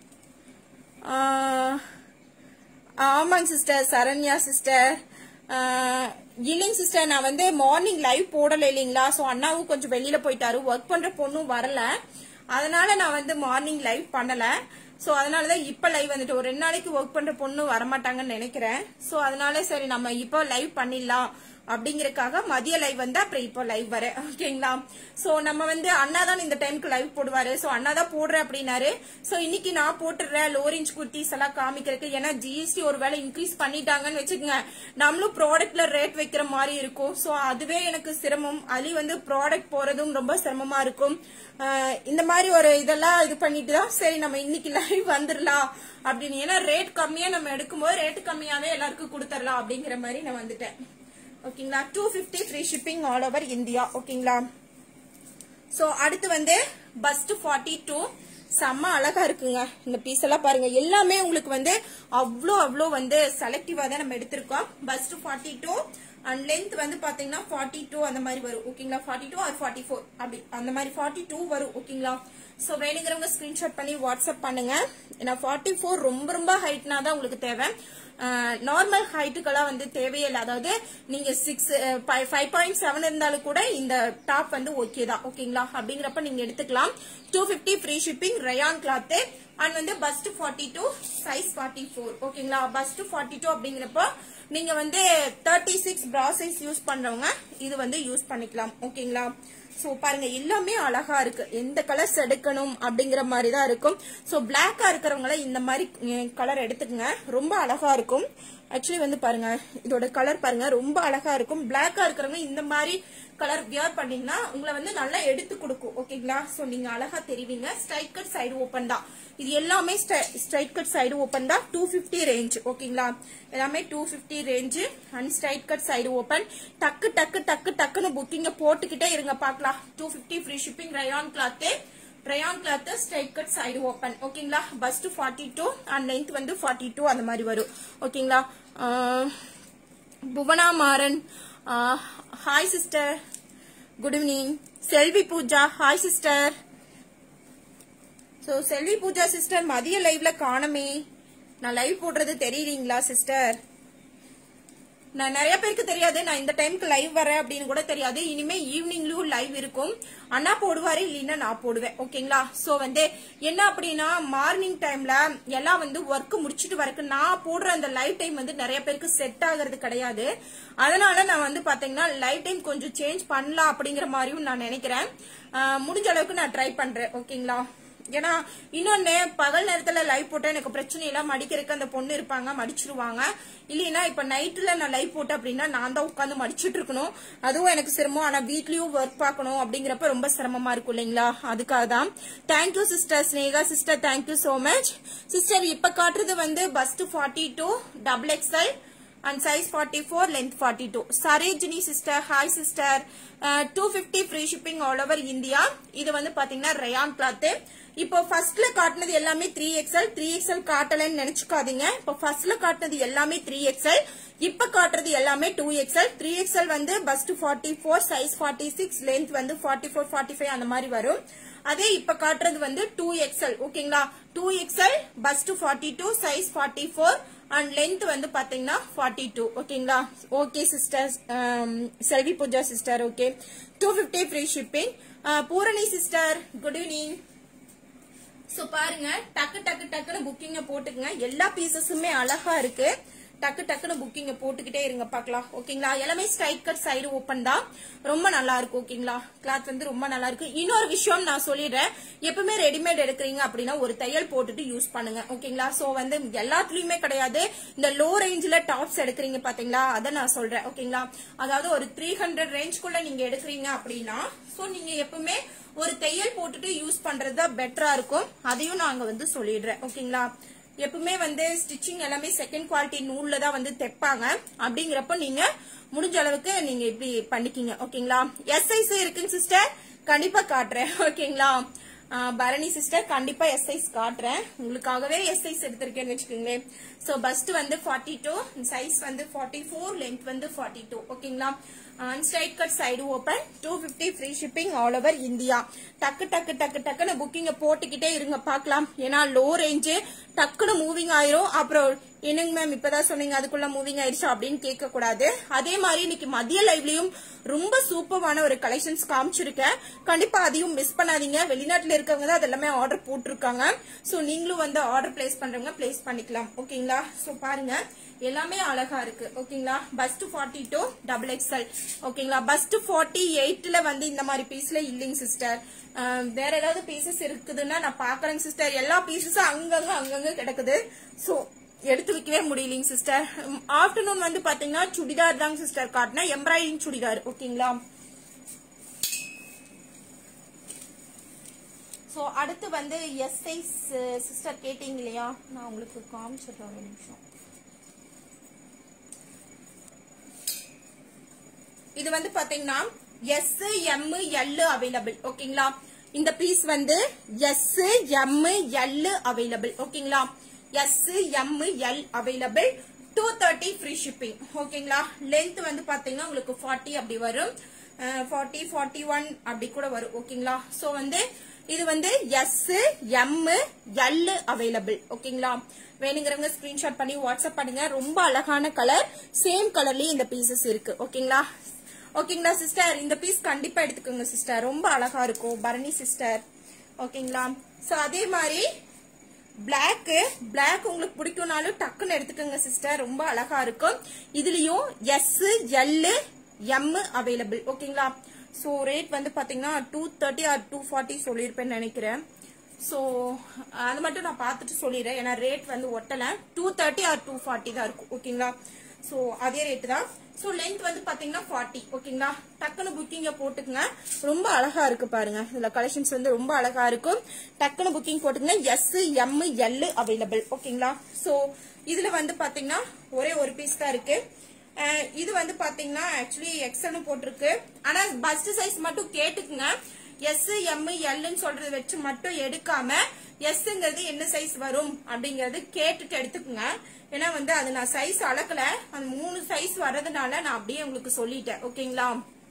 ஆஹ், ஆமாங்க சிஸ்டர் சரண்யா சிஸ்டர் இல்லைங்க சிஸ்டர் நான் வந்து மார்னிங் லைவ் போடல இல்லைங்களா சோ அண்ணாவும் கொஞ்சம் வெளியில போயிட்டாரு ஒர்க் பண்ற பொண்ணும் வரல அதனால நான் வந்து மார்னிங் லைவ் பண்ணல சோ அதனாலதான் இப்ப லைவ் வந்துட்டு ஒரு ரெண்டு நாளைக்கு ஒர்க் பண்ற பொண்ணு வரமாட்டாங்கன்னு நினைக்கிறேன் சோ அதனால சரி நம்ம இப்போ லைவ் பண்ணிடலாம் அப்படிங்கறக்காக மதிய லைவ் வந்து அப்புறம் இப்போ லைவ் வரேன் ஓகேங்களா சோ நம்ம வந்து அண்ணா தான் இந்த டைம்க்கு லைவ் போடுவாரு சோ அண்ணா தான் போடுறேன் அப்படின்னாரு சோ இன்னைக்கு நான் போட்டுடுறேன் லோரேஞ்ச் குர்த்திஸ் எல்லாம் காமிக்கிறதுக்கு ஏன்னா ஜிஎஸ்டி ஒரு வேளை இன்க்ரீஸ் பண்ணிட்டாங்கன்னு வச்சுக்கோங்க நம்மளும் ப்ராடக்ட்ல ரேட் வைக்கிற மாதிரி இருக்கும் சோ அதுவே எனக்கு சிரமம் அலி வந்து ப்ராடக்ட் போறதும் ரொம்ப சிரமமா இருக்கும் ஆஹ் இந்த மாதிரி ஒரு இதெல்லாம் இது பண்ணிட்டு தான் சரி நம்ம இன்னைக்கு லைவ் வந்துடலாம் அப்படின்னு ஏன்னா ரேட் கம்மியா நம்ம எடுக்கும்போது ரேட் கம்மியாவே எல்லாருக்கும் கொடுத்துடலாம் அப்படிங்கிற மாதிரி நான் வந்துட்டேன் ஓகேங்களா two fifty free shipping all over India ஓகேங்களா சோ அடுத்து வந்து பஸ்ட் ஃபார்ட்டி டூ செம்ம அழகா இருக்குங்க இந்த பீஸ் எல்லாம் பாருங்க எல்லாமே உங்களுக்கு வந்து அவ்வளோ அவ்வளோ வந்து செலக்டிவா தான் நம்ம எடுத்திருக்கோம் bust forty two and length வந்து பாத்தீங்கன்னா ஃபார்ட்டி டூ அந்த மாதிரி வரும் ஓகேங்களா forty two or forty four அப்படி அந்த மாதிரி ஃபார்ட்டி டூ வரும் ஓகேங்களா சோ வேணுங்கிறவங்க ஸ்கிரீன்ஷாட் பண்ணி வாட்ஸ்அப் பண்ணுங்க ஏன்னா ஃபார்ட்டி ஃபோர் ரொம்ப ரொம்ப ஹைட்னா தான் உங்களுக்கு தேவை நார்மல் ஹைட்டுக்கெல்லாம் வந்து தேவையில்லை அதாவது நீங்க சிக்ஸ் ஃபைவ் பாயிண்ட் செவன் இருந்தாலும் கூட இந்த டாப் வந்து ஓகே தான் ஓகேங்களா அப்படிங்கிறப்ப நீங்க எடுத்துக்கலாம் two fifty free shipping rayon cloth and வந்து bust forty two size forty four ஓகேங்களா பஸ்ட் ஃபார்ட்டி டூ அப்படிங்கிறப்போ நீங்க வந்து thirty six bra size use பண்றவங்க இது வந்து யூஸ் பண்ணிக்கலாம் ஓகேங்களா சோ பாருங்க எல்லாமே அழகா இருக்கு எந்த கலர்ஸ் எடுக்கணும் அப்படிங்கிற மாதிரி தான் இருக்கும் சோ பிளாக்கா இருக்கிறவங்கள இந்த மாதிரி கலர் எடுத்துக்கங்க ரொம்ப அழகா இருக்கும் ஆக்சுவலி வந்து பாருங்க இதோட கலர் பாருங்க ரொம்ப அழகா இருக்கும் பிளாக்கா இருக்கிறவங்க இந்த மாதிரி கலர் வியர் பண்ணீங்கன்னா உங்களை வந்து நல்லா எடுத்து கொடுக்கும் ஓகேங்களா சோ நீங்க அழகா தெரிவிங்க ஸ்ட்ரைட் கட் சைடு ஓப்பன் தான் இது எல்லாமே ஸ்ட்ரைட் கட் சைடு ஓப்பன் தான் டூ பிப்டி ரேஞ்ச் ஓகேங்களா எல்லாமே two fifty range and straight cut side open டக்கு டக்கு டக்கு டக்குன்னு புக்கிங்க போட்டுக்கிட்டே இருங்க பார்க்கலாம் two fifty free shipping rayon cloth rayon cloth straight cut side open ஓகேங்களா bust forty two and length வந்து ஃபார்ட்டி டூ அந்த மாதிரி வரும் ஓகேங்களா ஆஹ் Bhuvana Maran hi sister good evening Selvi Pooja hi sister so Selvi Pooja sister மதிய லைவ்ல காணமே நான் லைவ் போடுறது தெரியலீங்களா சிஸ்டர் நான் நிறைய பேருக்கு தெரியாது நான் இந்த டைம்க்கு லைவ் வரேன் அப்படின்னு கூட தெரியாது இனிமே ஈவினிங்லயும் லைவ் இருக்கும் அண்ணா போடுவாரு இல்லைன்னா நான் போடுவேன் ஓகேங்களா சோ வந்து என்ன அப்படின்னா மார்னிங் டைம்ல எல்லாம் வந்து ஒர்க் முடிச்சிட்டு வரக்கு நான் போடுற அந்த லைவ் டைம் வந்து நிறைய பேருக்கு செட் ஆகுறது கிடையாது அதனால நான் வந்து பாத்தீங்கன்னா லைவ் டைம் கொஞ்சம் சேஞ்ச் பண்ணலாம் அப்படிங்கிற மாதிரியும் நான் நினைக்கிறேன் ஆஹ் முடிஞ்ச அளவுக்கு நான் ட்ரை பண்றேன் ஓகேங்களா ஏன்னா இன்னொன்னு பகல் நேரத்துல லைவ் போட்டா எனக்கு பிரச்சனை இல்ல மடிக்கிறதுக்கு அந்த பொண்ணு இருப்பாங்க மடிச்சிருவாங்க இல்லைன்னா இப்ப நைட்ல நான் லைவ் போட்டேன் அப்படின்னா நான் தான் உட்காந்து மடிச்சிட்டு இருக்கணும் அதுவும் எனக்கு சிரமம் ஆனா வீட்லயும் ஒர்க் பார்க்கணும் அப்படிங்கிறப்ப ரொம்ப சிரமமா இருக்கும் இல்லைங்களா அதுக்காக தான் thank you sister Sneha sister thank you so much sister இப்ப காட்டுறது வந்து bust forty two double XL and size forty four length forty two Sarojini sister hi sister two fifty free shipping all over India இது வந்து பாத்தீங்கன்னா ரயான் கிளாத் இப்போ ஃபர்ஸ்ட்ல காட்டினது எல்லாமே த்ரீ எக்ஸ்எல் த்ரீ எக்ஸ்எல் காட்டலன்னு நினைச்சுக்காதீங்க இப்போ ஃபர்ஸ்ட்ல காட்டினது எல்லாமே த்ரீ எக்ஸ்எல் இப்ப காட்டுறது எல்லாமே டூ எக்ஸ்எல் த்ரீ எக்ஸ்எல் வந்து bust forty four size forty six length வந்து ஃபார்ட்டி ஃபோர் ஃபார்ட்டி ஃபைவ் அந்த மாதிரி வரும் அதே இப்ப காட்டுறது வந்து டூ எக்ஸ்எல் ஓகேங்களா two XL first forty two size forty four and length வந்து பாத்தீங்கன்னா ஃபார்ட்டி டூ ஓகேங்களா okay sister Selvi Pooja sister okay two fifty free shipping Poorani sister good evening so பாருங்க டக்கு டக்கு டக்குன்னு புக்கிங்க போட்டுக்குங்க எல்லா பீசஸுமே அழகா இருக்கு டக்கு டக்குன்னு புக்கிங்க போட்டுக்கிட்டே இருங்க பார்க்கலாம் ஓகேங்களா எல்லாமே ஸ்ட்ரைட் கட் சைடு ஓப்பன் தான் ரொம்ப நல்லா இருக்கும் ஓகேங்களா கிளாத் வந்து ரொம்ப நல்லா இருக்கு இன்னொரு விஷயம் நான் சொல்லிடுறேன் எப்பவுமே ரெடிமேட் எடுக்கிறீங்க அப்படின்னா ஒரு தையல் போட்டுட்டு யூஸ் பண்ணுங்க ஓகேங்களா சோ வந்து எல்லாத்துலயுமே கிடையாது இந்த லோ ரேஞ்சில டாப்ஸ் எடுக்கிறீங்க பாத்தீங்களா அதை நான் சொல்றேன் ஓகேங்களா அதாவது ஒரு த்ரீ ஹண்ட்ரட் ரேஞ்ச்குள்ள நீங்க எடுக்கிறீங்க அப்படின்னா சோ நீங்க எப்பவுமே ஒரு தையல் போட்டுட்டு யூஸ் பண்றது தான் பெட்டரா இருக்கும் அதையும் நாங்க வந்து சொல்லிடுறேன் ஓகேங்களா எப்பவுமே வந்து ஸ்டிச்சிங் எல்லாமே செகண்ட் குவாலிட்டி நூல்ல தான் வந்து தைப்பாங்க அப்படிங்கிறப்ப நீங்க முடிஞ்ச அளவுக்கு நீங்க இப்படி பண்ணிக்கிங்க ஓகேங்களா எஸ் சைஸ் இருக்குங்க சிஸ்டர் கண்டிப்பா காட்டுறேன் ஓகேங்களா ஆஹ் பரணி சிஸ்டர் கண்டிப்பா எஸ் சைஸ் காட்டுறேன் உங்களுக்காகவே எஸ் சைஸ் எடுத்திருக்கேன்னு வச்சுக்கோங்களேன் சோ பஸ்ட் வந்து ஃபார்ட்டி டூ சைஸ் வந்து ஃபார்ட்டி ஃபோர் லென்த் வந்து ஃபார்ட்டி டூ ஓகேங்களா straight cut side open two fifty free shipping all over India டக்கு டக்கு டக்கு டக்குன்னு புக்கிங்க போட்டுக்கிட்டே இருங்க பார்க்கலாம் ஏன்னா லோ ரேஞ்சு டக்குன்னு மூவிங் ஆயிரும் அப்புறம் என்னங்க மேம் இப்பதான் சொன்னீங்க அதுக்குள்ள மூவிங் ஆயிடுச்சு அப்படின்னு கேட்க கூடாது அதே மாதிரி இன்னைக்கு மதிய லைவ்லயும் ரொம்ப சூப்பரான ஒரு கலெக்ஷன்ஸ் காமிச்சிருக்கேன் கண்டிப்பா அதையும் மிஸ் பண்ணாதீங்க வெளிநாட்டுல இருக்கவங்க தான் அதெல்லாமே ஆர்டர் போட்டிருக்காங்க சோ நீங்களும் வந்து ஆர்டர் பிளேஸ் பண்றவங்க பிளேஸ் பண்ணிக்கலாம் ஓகேங்களா சோ பாருங்க எல்லாமே அழகா இருக்கு ஓகேங்களா bust forty two double XL ஓகேங்களா பஸ்ட் ஃபார்ட்டி எயிட்ல வந்து இந்த மாதிரி பீஸ்ல இல்லைங்க சிஸ்டர் வேற ஏதாவது பீசஸ் இருக்குதுன்னா நான் பாக்குறேங்க சிஸ்டர் எல்லா பீசஸும் அங்கங்க அங்கங்க கிடக்குது சோ எடுத்து வைக்கவே முடியலைங்க சிஸ்டர் ஆஃப்டர்நூன் வந்து பாத்தீங்கன்னா சுடிதார் தாங்க சிஸ்டர் காட்டினேன் எம்ப்ராய்டிங் சுடிதார் ஓகேங்களா சோ அடுத்து வந்து எஸ் சைஸ் சிஸ்டர் கேட்டீங்க இல்லையா நான் உங்களுக்கு காமிச்சிடுறேன் ஒரு நிமிஷம் இது வந்து பாத்தீங்கன்னா எஸ் எம் எல் அவைலபிள் ஓகேங்களா இந்த பீஸ் வந்து எஸ் எம் எல் அவைலபிள் ஓகேங்களா S M L available two thirty free shipping ஓகேங்களா லென்த் வந்து பாத்தீங்கன்னா உங்களுக்கு ஃபார்ட்டி அப்படி வரும் ஃபார்ட்டி ஃபார்ட்டி ஒன் அப்படி கூட வரும் ஓகேங்களா சோ வந்து இது வந்து எஸ் எம் எல் அவைலபிள் ஓகேங்களா வேணுங்கிறவங்க ஸ்கிரீன்ஷாட் பண்ணி வாட்ஸ்அப் பண்ணுங்க ரொம்ப அழகான கலர் சேம் கலர்லயும் இந்த பீசஸ் இருக்கு ஓகேங்களா ஓகேங்களா சிஸ்டர் இந்த பீஸ் கண்டிப்பா எடுத்துக்கோங்க சிஸ்டர் ரொம்ப அழகா இருக்கும் பரணி சிஸ்டர் ஓகேங்களா சோ அதே மாதிரி பிளாக் பிளாக் உங்களுக்கு பிடிக்கும்னாலும் டக்குன்னு எடுத்துக்கோங்க சிஸ்டர் ரொம்ப அழகா இருக்கும் இதுலயும் எஸ் எல் எம் அவைலபிள் ஓகேங்களா சோ ரேட் வந்து பாத்தீங்கன்னா two thirty or two forty சொல்லியிருப்பேன்னு நினைக்கிறேன் சோ அது மட்டும் நான் பார்த்துட்டு சொல்லிடுறேன் ஏன்னா ரேட் வந்து ஒட்டல two thirty or two forty தான் இருக்கும் ஓகேங்களா சோ அதே ரேட் தான் சோ லென்த் வந்து பாத்தீங்கன்னா ஃபார்ட்டி ஓகேங்களா டக்குன்னு புக்கிங்க போட்டுக்கங்க ரொம்ப அழகா இருக்கு பாருங்க இதுல கலெக்ஷன்ஸ் வந்து ரொம்ப அழகா இருக்கும் டக்குன்னு புக்கிங் போட்டுக்கங்க எஸ் எம் எல் அவைலபிள் ஓகேங்களா சோ இதுல வந்து பாத்தீங்கன்னா ஒரே ஒரு பீஸ் தான் இருக்கு அஹ் இது வந்து பாத்தீங்கன்னா ஆக்சுவலி எக்ஸ்எல்னு போட்டிருக்கு ஆனா பஸ்ட் சைஸ் மட்டும் கேட்டுக்குங்க எஸ் எம் எல்னு சொல்றது வச்சு மட்டும் எடுக்காம எஸ்ங்கிறது என்ன சைஸ் வரும் அப்படிங்கறது கேட்டுட்டு எடுத்துக்குங்க ஏன்னா வந்து அது நான் சைஸ் அளக்கல அந்த மூணு சைஸ் வர்றதுனால நான் அப்படியே உங்களுக்கு சொல்லிட்டேன் ஓகேங்களா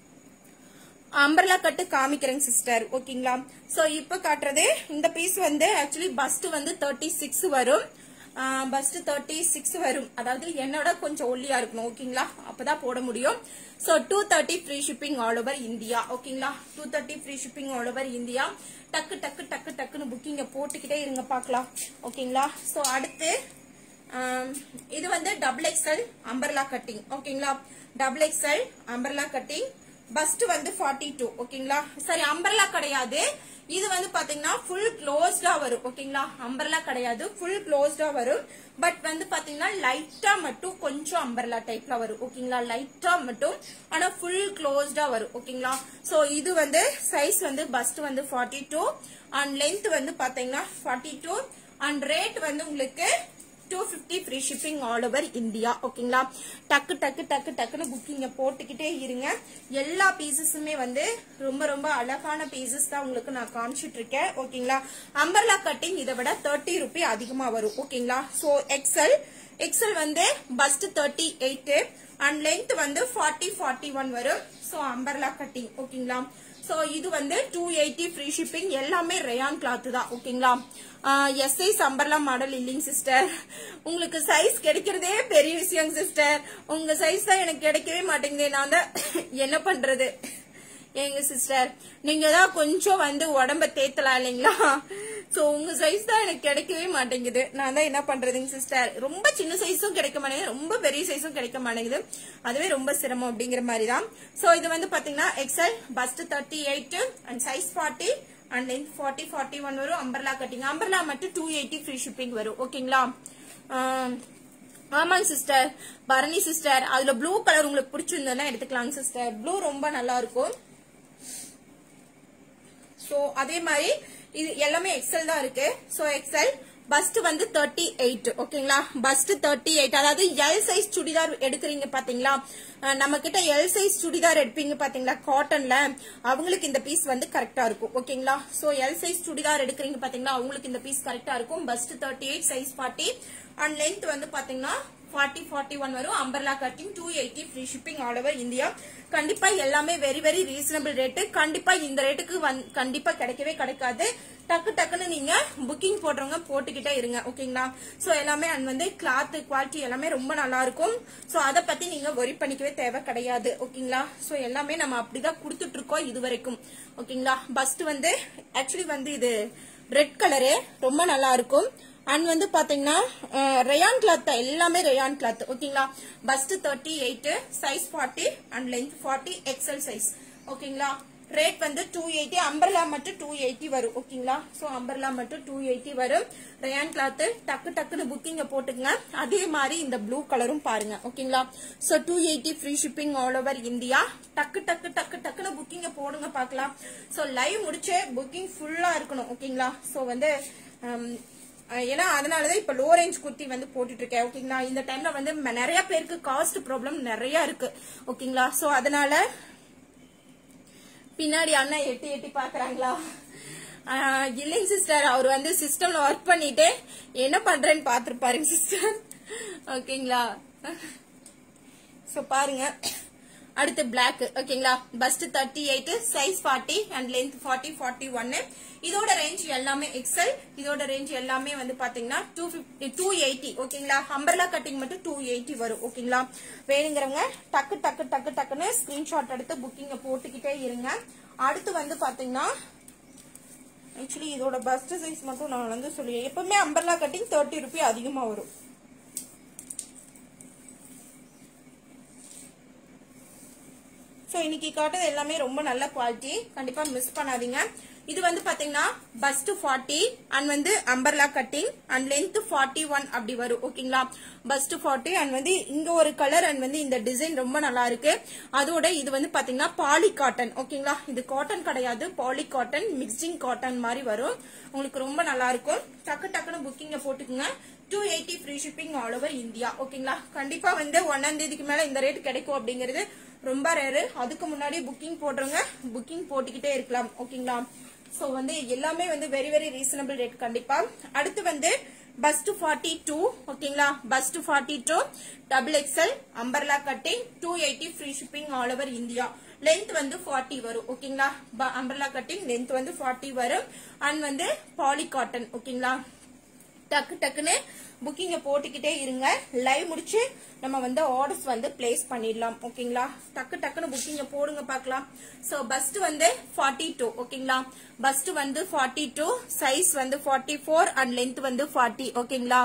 அம்பர்லா கட்டு காமிக்கிறேங்க சிஸ்டர் ஓகேங்களா சோ இப்ப காட்டுறது இந்த பீஸ் வந்து ஆக்சுவலி பஸ்ட் வந்து தேர்ட்டி சிக்ஸ் வரும் பஸ்ட் தேர்ட்டி சிக்ஸ் வரும் அதாவது என்னோட கொஞ்சம் ஒல்லியா இருக்கணும் ஓகேங்களா அப்பதான் போட முடியும் so two thirty free shipping all over India ஓகேங்களா two thirty free shipping all over India டக்கு டக்கு டக்கு டக்குன்னு புக்கிங்க போட்டுக்கிட்டே இருங்க பார்க்கலாம் ஓகேங்களா சோ அடுத்து ஆம், இது வந்து டபுள் எக்ஸ்எல் அம்பர்லா கட்டிங் ஓகேங்களா double XL umbrella cutting bust வந்து ஃபார்ட்டி டூ ஓகேங்களா சரி அம்பர்லா கிடையாது இது வந்து பாத்தீங்கன்னா ஃபுல் க்ளோஸ்டா வரும் ஓகேங்களா அம்பர்லா கிடையாது ஃபுல் க்ளோஸ்டா வரும் பட் வந்து பாத்தீங்கன்னா லைட்டா மட்டும் கொஞ்சம் அம்பர்லா டைப்ல வரும் ஓகேங்களா லைட்டா மட்டும் ஆனா ஃபுல் க்ளோஸ்டா வரும் ஓகேங்களா சோ இது வந்து சைஸ் வந்து பஸ்ட் வந்து ஃபார்ட்டி டூ அண்ட் லென்த் வந்து பாத்தீங்கன்னா ஃபார்ட்டி டூ அண்ட் ரேட் வந்து உங்களுக்கு two fifty free shipping all over India ஓகேங்களா டக்கு டக்கு டக்கு டக்குன்னு புக்கிங்க போட்டுக்கிட்டே இருங்க எல்லா பீசஸுமே வந்து ரொம்ப ரொம்ப அழகான பீசஸ் தான் உங்களுக்கு நான் காமிச்சிட்டு இருக்கேன் ஓகேங்களா அம்பர்லா கட்டிங் இதை விட தேர்ட்டி ருபி அதிகமா வரும் ஓகேங்களா சோ எக்ஸல் எக்ஸல் வந்து bust thirty eight and length வந்து ஃபார்ட்டி ஃபார்ட்டி ஒன் வரும் சோ அம்பர்லா கட்டிங் ஓகேங்களா சோ இது வந்து டூ எயிட்டி ஃப்ரீ ஷிப்பிங் எல்லாமே ரயான் கிளாத் தான் ஓகேங்களா எஸ்ஐ சம்பர்லா மாடல் இல்லைங்க சிஸ்டர் உங்களுக்கு சைஸ் கிடைக்கிறதே பெரிய விஷயம் சிஸ்டர் உங்க சைஸ் தான் எனக்கு கிடைக்கவே மாட்டேங்குது நான் தான் என்ன பண்றது ஏங்க சிஸ்டர் நீங்க தான் கொஞ்சம் வந்து உடம்ப தேத்தலாம் இல்லைங்களா சோ உங்க சைஸ் தான் எனக்கு கிடைக்கவே மாட்டேங்குது நான் தான் என்ன பண்றதுங்க சிஸ்டர் ரொம்ப சின்ன சைஸும் கிடைக்க மாட்டேங்குது ரொம்ப பெரிய சைஸும் கிடைக்க மாட்டேங்குது அதுவே ரொம்ப சிரமம் அப்படிங்கிற மாதிரி தான் சோ இது வந்து பாத்தீங்கன்னா XL bust thirty eight and size forty and length forty forty one வரும் அம்பர்லா கட்டிங் அம்பர்லா மட்டும் டூ எயிட்டி ஃப்ரீ ஷிப்பிங் வரும் ஓகேங்களா ஆம், ஆமாங்க சிஸ்டர் பரணி சிஸ்டர் அதுல ப்ளூ கலர் உங்களுக்கு பிடிச்சிருந்ததுன்னா எடுத்துக்கலாங்க சிஸ்டர் ப்ளூ ரொம்ப நல்லா இருக்கும் சோ அதே மாதிரி இது எல்லாமே எக்ஸல் தான் இருக்கு சோ எக்ஸல் பஸ்ட் வந்து தேர்ட்டி எயிட் ஓகேங்களா பஸ்ட் தேர்ட்டி எயிட் அதாவது எல் சைஸ் சுடிதார் எடுக்கிறீங்க பாத்தீங்களா அஹ் நம்ம கிட்ட எல் சைஸ் சுடிதார் எடுப்பீங்க பாத்தீங்களா காட்டன்ல அவங்களுக்கு இந்த பீஸ் வந்து கரெக்டா இருக்கும் ஓகேங்களா சோ எல் சைஸ் சுடிதார் எடுக்கிறீங்க பாத்தீங்களா அவங்களுக்கு இந்த பீஸ் கரெக்டா இருக்கும் bust thirty eight size forty and length வந்து பாத்தீங்கன்னா ஃபார்ட்டி ஃபார்ட்டி ஒன் வரும் umbrella cutting two eighty free shipping all over India கண்டிப்பா எல்லாமே வெரி வெரி ரீசனபிள் ரேட்டு கண்டிப்பா இந்த ரேட்டுக்கு வந்து கண்டிப்பா கிடைக்கவே கிடைக்காது டக்கு டக்குன்னு நீங்க புக்கிங் போடுறவங்க போட்டுக்கிட்டே இருங்க ஓகேங்களா சோ எல்லாமே அண்ட் வந்து கிளாத் குவாலிட்டி எல்லாமே ரொம்ப நல்லா இருக்கும் சோ அதை பத்தி நீங்க ஒரி பண்ணிக்கவே தேவை கிடையாது ஓகேங்களா சோ எல்லாமே நம்ம அப்படிதான் கொடுத்துட்டு இருக்கோம் இது வரைக்கும் ஓகேங்களா பஸ்ட் வந்து ஆக்சுவலி வந்து இது ரெட் கலரு ரொம்ப நல்லா இருக்கும் அண்ட் வந்து பாத்தீங்கன்னா ரயான் கிளாத் எல்லாமே ரயான் கிளாத் ஓகேங்களா bust thirty eight size forty and length forty XL size ஓகேங்களா ரேட் வந்து டூ எயிட்டி அம்பர்லா மட்டும் டூ எயிட்டி வரும் ஓகேங்களா சோ அம்பர்லா மட்டும் டூ எயிட்டி வரும் ரயான் கிளாத் டக்கு டக்குன்னு புக்கிங்க போட்டுங்க அதே மாதிரி இந்த ப்ளூ கலரும் பாருங்க ஓகேங்களா so two eighty free shipping all over India டக்கு டக்கு டக்கு டக்குன்னு புக்கிங்க போடுங்க பார்க்கலாம் சோ லைவ் முடிச்சு புக்கிங் ஃபுல்லா இருக்கணும் ஓகேங்களா சோ வந்து ஹம், அஹ் ஏன்னா அதனாலதான் இப்ப லோ ரேஞ்ச் குர்த்தி வந்து போட்டுட்டு இருக்கேன் ஓகேங்களா இந்த டைம்ல வந்து ம- நிறைய பேருக்கு காஸ்ட் ப்ராப்ளம் நிறைய இருக்கு ஓகேங்களா சோ அதனால பின்னாடி அண்ணா எட்டி எட்டி பாக்குறாங்களா ஆஹ் இல்லைங்க சிஸ்டர் அவர் வந்து சிஸ்டம்ல ஒர்க் பண்ணிட்டு என்ன பண்றேன்னு பாத்துருப்பாருங்க சிஸ்டர் ஓகேங்களா சோ பாருங்க அடுத்து Black ஓகேங்களா bust thirty eight size forty and length forty forty ஒன்னு இதோட ரேஞ்ச் எல்லாமே எக்ஸல் இதோட ரேஞ்ச் எல்லாமே வந்து பாத்தீங்கன்னா டூ டூ எயிட்டி ஓகேங்களா அம்பர்லா கட்டிங் மட்டும் டூ எயிட்டி வரும் ஓகேங்களா வேணுங்கிறவங்க டக்கு டக்கு டக்கு டக்குன்னு ஸ்கிரீன்ஷாட் எடுத்து புக்கிங்க போட்டுக்கிட்டே இருங்க அடுத்து வந்து பாத்தீங்கன்னா ஆக்சுவலி இதோட பஸ்ட் சைஸ் மட்டும் நான் வந்து சொல்லி எப்பவுமே அம்பர்லா கட்டிங் தேர்ட்டி ருபி அதிகமா வரும் ஸோ இன்னைக்கு காட்டுறது எல்லாமே ரொம்ப நல்ல குவாலிட்டி கண்டிப்பா மிஸ் பண்ணாதீங்க இது வந்து பாத்தீங்கன்னா பஸ்ட் ஃபார்ட்டி அண்ட் வந்து umbrella cutting and length forty one அப்படி வரும் ஓகேங்களா பஸ்ட் ஃபார்ட்டி அண்ட் வந்து இங்க ஒரு கலர் அண்ட் வந்து இந்த டிசைன் ரொம்ப நல்லா இருக்கு அதோட இது வந்து பாத்தீங்கன்னா பாலி காட்டன் ஓகேங்களா இது காட்டன் கிடையாது பாலி காட்டன் மிக்சிங் காட்டன் மாதிரி வரும் உங்களுக்கு ரொம்ப நல்லா இருக்கும் டக்கு டக்குன்னு புக்கிங்க போட்டுக்குங்க two eighty free shipping all over India ஓகேங்களா கண்டிப்பா வந்து ஒன்னாம் தேதிக்கு மேல இந்த ரேட் கிடைக்கும் அப்படிங்கிறது ரொம்ப ரேரு அதுக்கு முன்னாடி புக்கிங் போடுறவங்க புக்கிங் போட்டுக்கிட்டே இருக்கலாம் ஓகேங்களா சோ வந்து எல்லாமே வந்து வெரி வெரி ரீசனபிள் ரேட் கண்டிப்பா அடுத்து வந்து பஸ்ட் ஃபார்ட்டி டூ ஓகேங்களா bust forty two double XL umbrella cutting two eighty free shipping all over India length வந்து ஃபார்ட்டி வரும் ஓகேங்களா அம்பர்லா கட்டிங் லென்த் வந்து ஃபார்ட்டி வரும் அண்ட் வந்து பாலி காட்டன் ஓகேங்களா டக்கு டக்குன்னு புக்கிங்க போட்டுக்கிட்டே இருங்க லைவ் முடிச்சு நம்ம வந்து ஆர்டர்ஸ் வந்து பிளேஸ் பண்ணிடலாம் ஓகேங்களா டக்கு டக்குன்னு புக்கிங்க போடுங்க பார்க்கலாம் சோ பஸ்ட் வந்து ஃபார்ட்டி டூ ஓகேங்களா பஸ்ட் வந்து ஃபார்ட்டி டூ சைஸ் வந்து ஃபார்ட்டி ஃபோர் அண்ட் லென்த் வந்து ஃபார்ட்டி ஓகேங்களா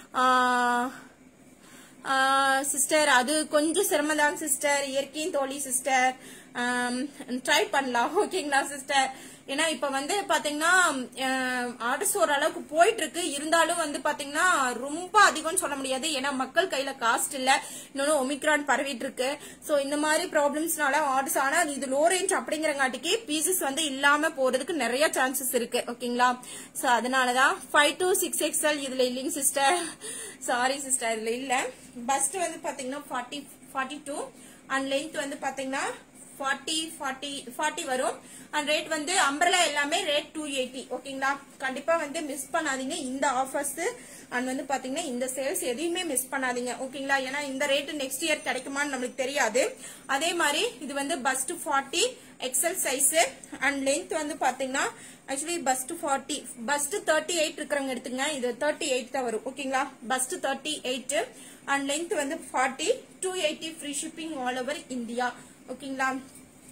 சிஸ்டர் அது கொஞ்சம் சிரமம் தான் சிஸ்டர் இயற்கையின் தோழி சிஸ்டர் ட்ரை பண்ணலாம் ஓகேங்களா சிஸ்டர் ஏன்னா இப்ப வந்து பாத்தீங்கன்னா ஆர்டர்ஸ் ஓரளவுக்கு போயிட்டு இருக்கு இருந்தாலும் வந்து பாத்தீங்கன்னா ரொம்ப அதிகம்னு சொல்ல முடியாது ஏன்னா மக்கள் கையில காஸ்ட் இல்ல இன்னொன்னு ஒமிக்ரான் பரவிட்டு இருக்கு சோ இந்த மாதிரி ப்ராப்ளம்ஸ்னால ஆர்டர்ஸ் ஆனா இது லோ ரேஞ்ச் அப்படிங்கறங்காட்டிக்கு பீசஸ் வந்து இல்லாம போறதுக்கு நிறைய சான்சஸ் இருக்கு ஓகேங்களா சோ அதனாலதான் ஃபைவ் டு சிக்ஸ் எக்ஸ்எல் இதுல இல்லைங்க சிஸ்டர் சாரி சிஸ்டர் இதுல இல்ல பஸ்ட் வந்து பாத்தீங்கன்னா forty forty two and length வந்து பாத்தீங்கன்னா ஃபார்ட்டி ஃபார்ட்டி ஃபார்ட்டி வரும் அண்ட் ரேட் வந்து அம்பர்லா எல்லாமே ரேட் டூ எயிட்டி ஓகேங்களா கண்டிப்பா வந்து மிஸ் பண்ணாதீங்க இந்த ஆஃபர்ஸ் அண்ட் வந்து பாத்தீங்கன்னா இந்த சேல்ஸ் எதையுமே மிஸ் பண்ணாதீங்க ஓகேங்களா ஏன்னா இந்த ரேட் நெக்ஸ்ட் இயர் கிடைக்குமான்னு நம்மளுக்கு தெரியாது அதே மாதிரி இது வந்து bust forty XL size and length வந்து பாத்தீங்கன்னா actually bust forty bust thirty eight இருக்கிறவங்க எடுத்துங்க இது தேர்ட்டி எயிட் தான் வரும் ஓகேங்களா bust thirty eight and length வந்து forty two eighty free shipping all over India ஓகேங்களா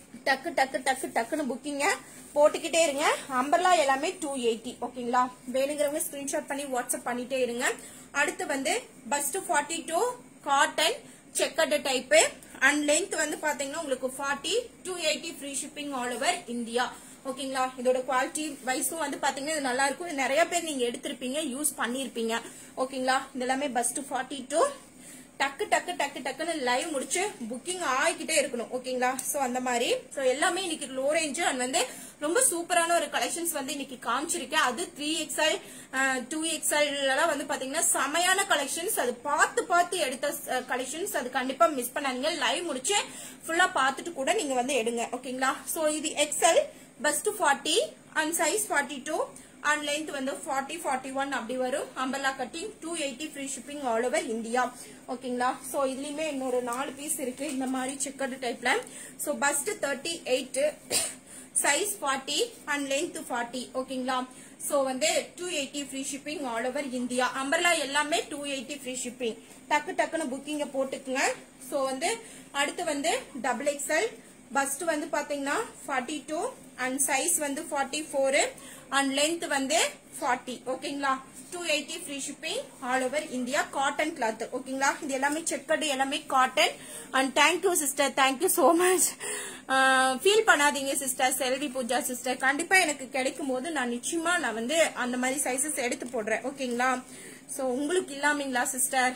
டக்கு டக்கு டக்கு டக்குன்னு புக்கிங்க போட்டுக்கிட்டே இருங்க அம்பர்லா எல்லாமே டூ எயிட்டி ஓகேங்களா வேணுங்கிறவங்க ஸ்கிரீன்ஷாட் பண்ணி வாட்ஸ்அப் பண்ணிட்டே இருங்க அடுத்து வந்து bust forty two cotton checked type and length வந்து பாத்தீங்கன்னா உங்களுக்கு forty two eighty free shipping all over India ஓகேங்களா இதோட குவாலிட்டி வைஸும் வந்து பாத்தீங்கன்னா இது நல்லா இருக்கும் இது நிறைய பேர் நீங்க எடுத்திருப்பீங்க யூஸ் பண்ணிருப்பீங்க ஓகேங்களா இது எல்லாமே பஸ்ட் ஃபார்ட்டி டூ டக்கு டக்கு டக்கு டக்குன்னு லைவ் முடிச்சு புக்கிங் ஆகிக்கிட்டே இருக்கணும் ஓகேங்களா சோ அந்த மாதிரி சோ எல்லாமே இன்னைக்கு லோ ரேஞ்ச் அண்ட் வந்து ரொம்ப சூப்பரான ஒரு கலெக்ஷன்ஸ் வந்து இன்னைக்கு காமிச்சிருக்கேன் அது த்ரீ எக்ஸ்எல் டூ எக்ஸ்எல் எல்லாம் வந்து பாத்தீங்கன்னா செமையான கலெக்ஷன்ஸ் அது பார்த்து பார்த்து எடுத்த கலெக்ஷன்ஸ் அது கண்டிப்பா மிஸ் பண்ணாதீங்க லைவ் முடிச்சு ஃபுல்லா பார்த்துட்டு கூட நீங்க வந்து எடுங்க ஓகேங்களா சோ இது XL first forty and size forty two and length வந்து ஃபார்ட்டி ஃபார்ட்டி ஒன் அப்படி வரும் umbrella cutting two eighty free shipping all over India ஓகேங்களா சோ இதுலயுமே இன்னொரு நாலு பீஸ் இருக்கு இந்த மாதிரி செக்கர்டு டைப்ல so bust thirty eight size forty and length forty ஓகேங்களா சோ வந்து two eighty free shipping all over India umbrella எல்லாமே டூ எயிட்டி ஃப்ரீ ஷிப்பிங் டக்கு டக்குன்னு புக்கிங்க போட்டுக்குங்க சோ வந்து அடுத்து வந்து டபுள் எக்ஸ்எல் பஸ்ட் வந்து பாத்தீங்கன்னா ஃபார்ட்டி டூ அண்ட் சைஸ் வந்து ஃபார்ட்டி ஃபோரு அண்ட் லென்த் வந்து ஃபார்ட்டி ஓகேங்களா two eighty free shipping all over India cotton cloth ஓகேங்களா இது எல்லாமே செக்கடு எல்லாமே cotton and thank you sister thank you so much feel பண்ணாதீங்க சிஸ்டர் செல்வி பூஜா சிஸ்டர் கண்டிப்பா எனக்கு கிடைக்கும் போது நான் நிச்சயமா நான் வந்து அந்த மாதிரி சைசஸ் எடுத்து போடுறேன் ஓகேங்களா சோ உங்களுக்கு இல்லாமீங்களா sister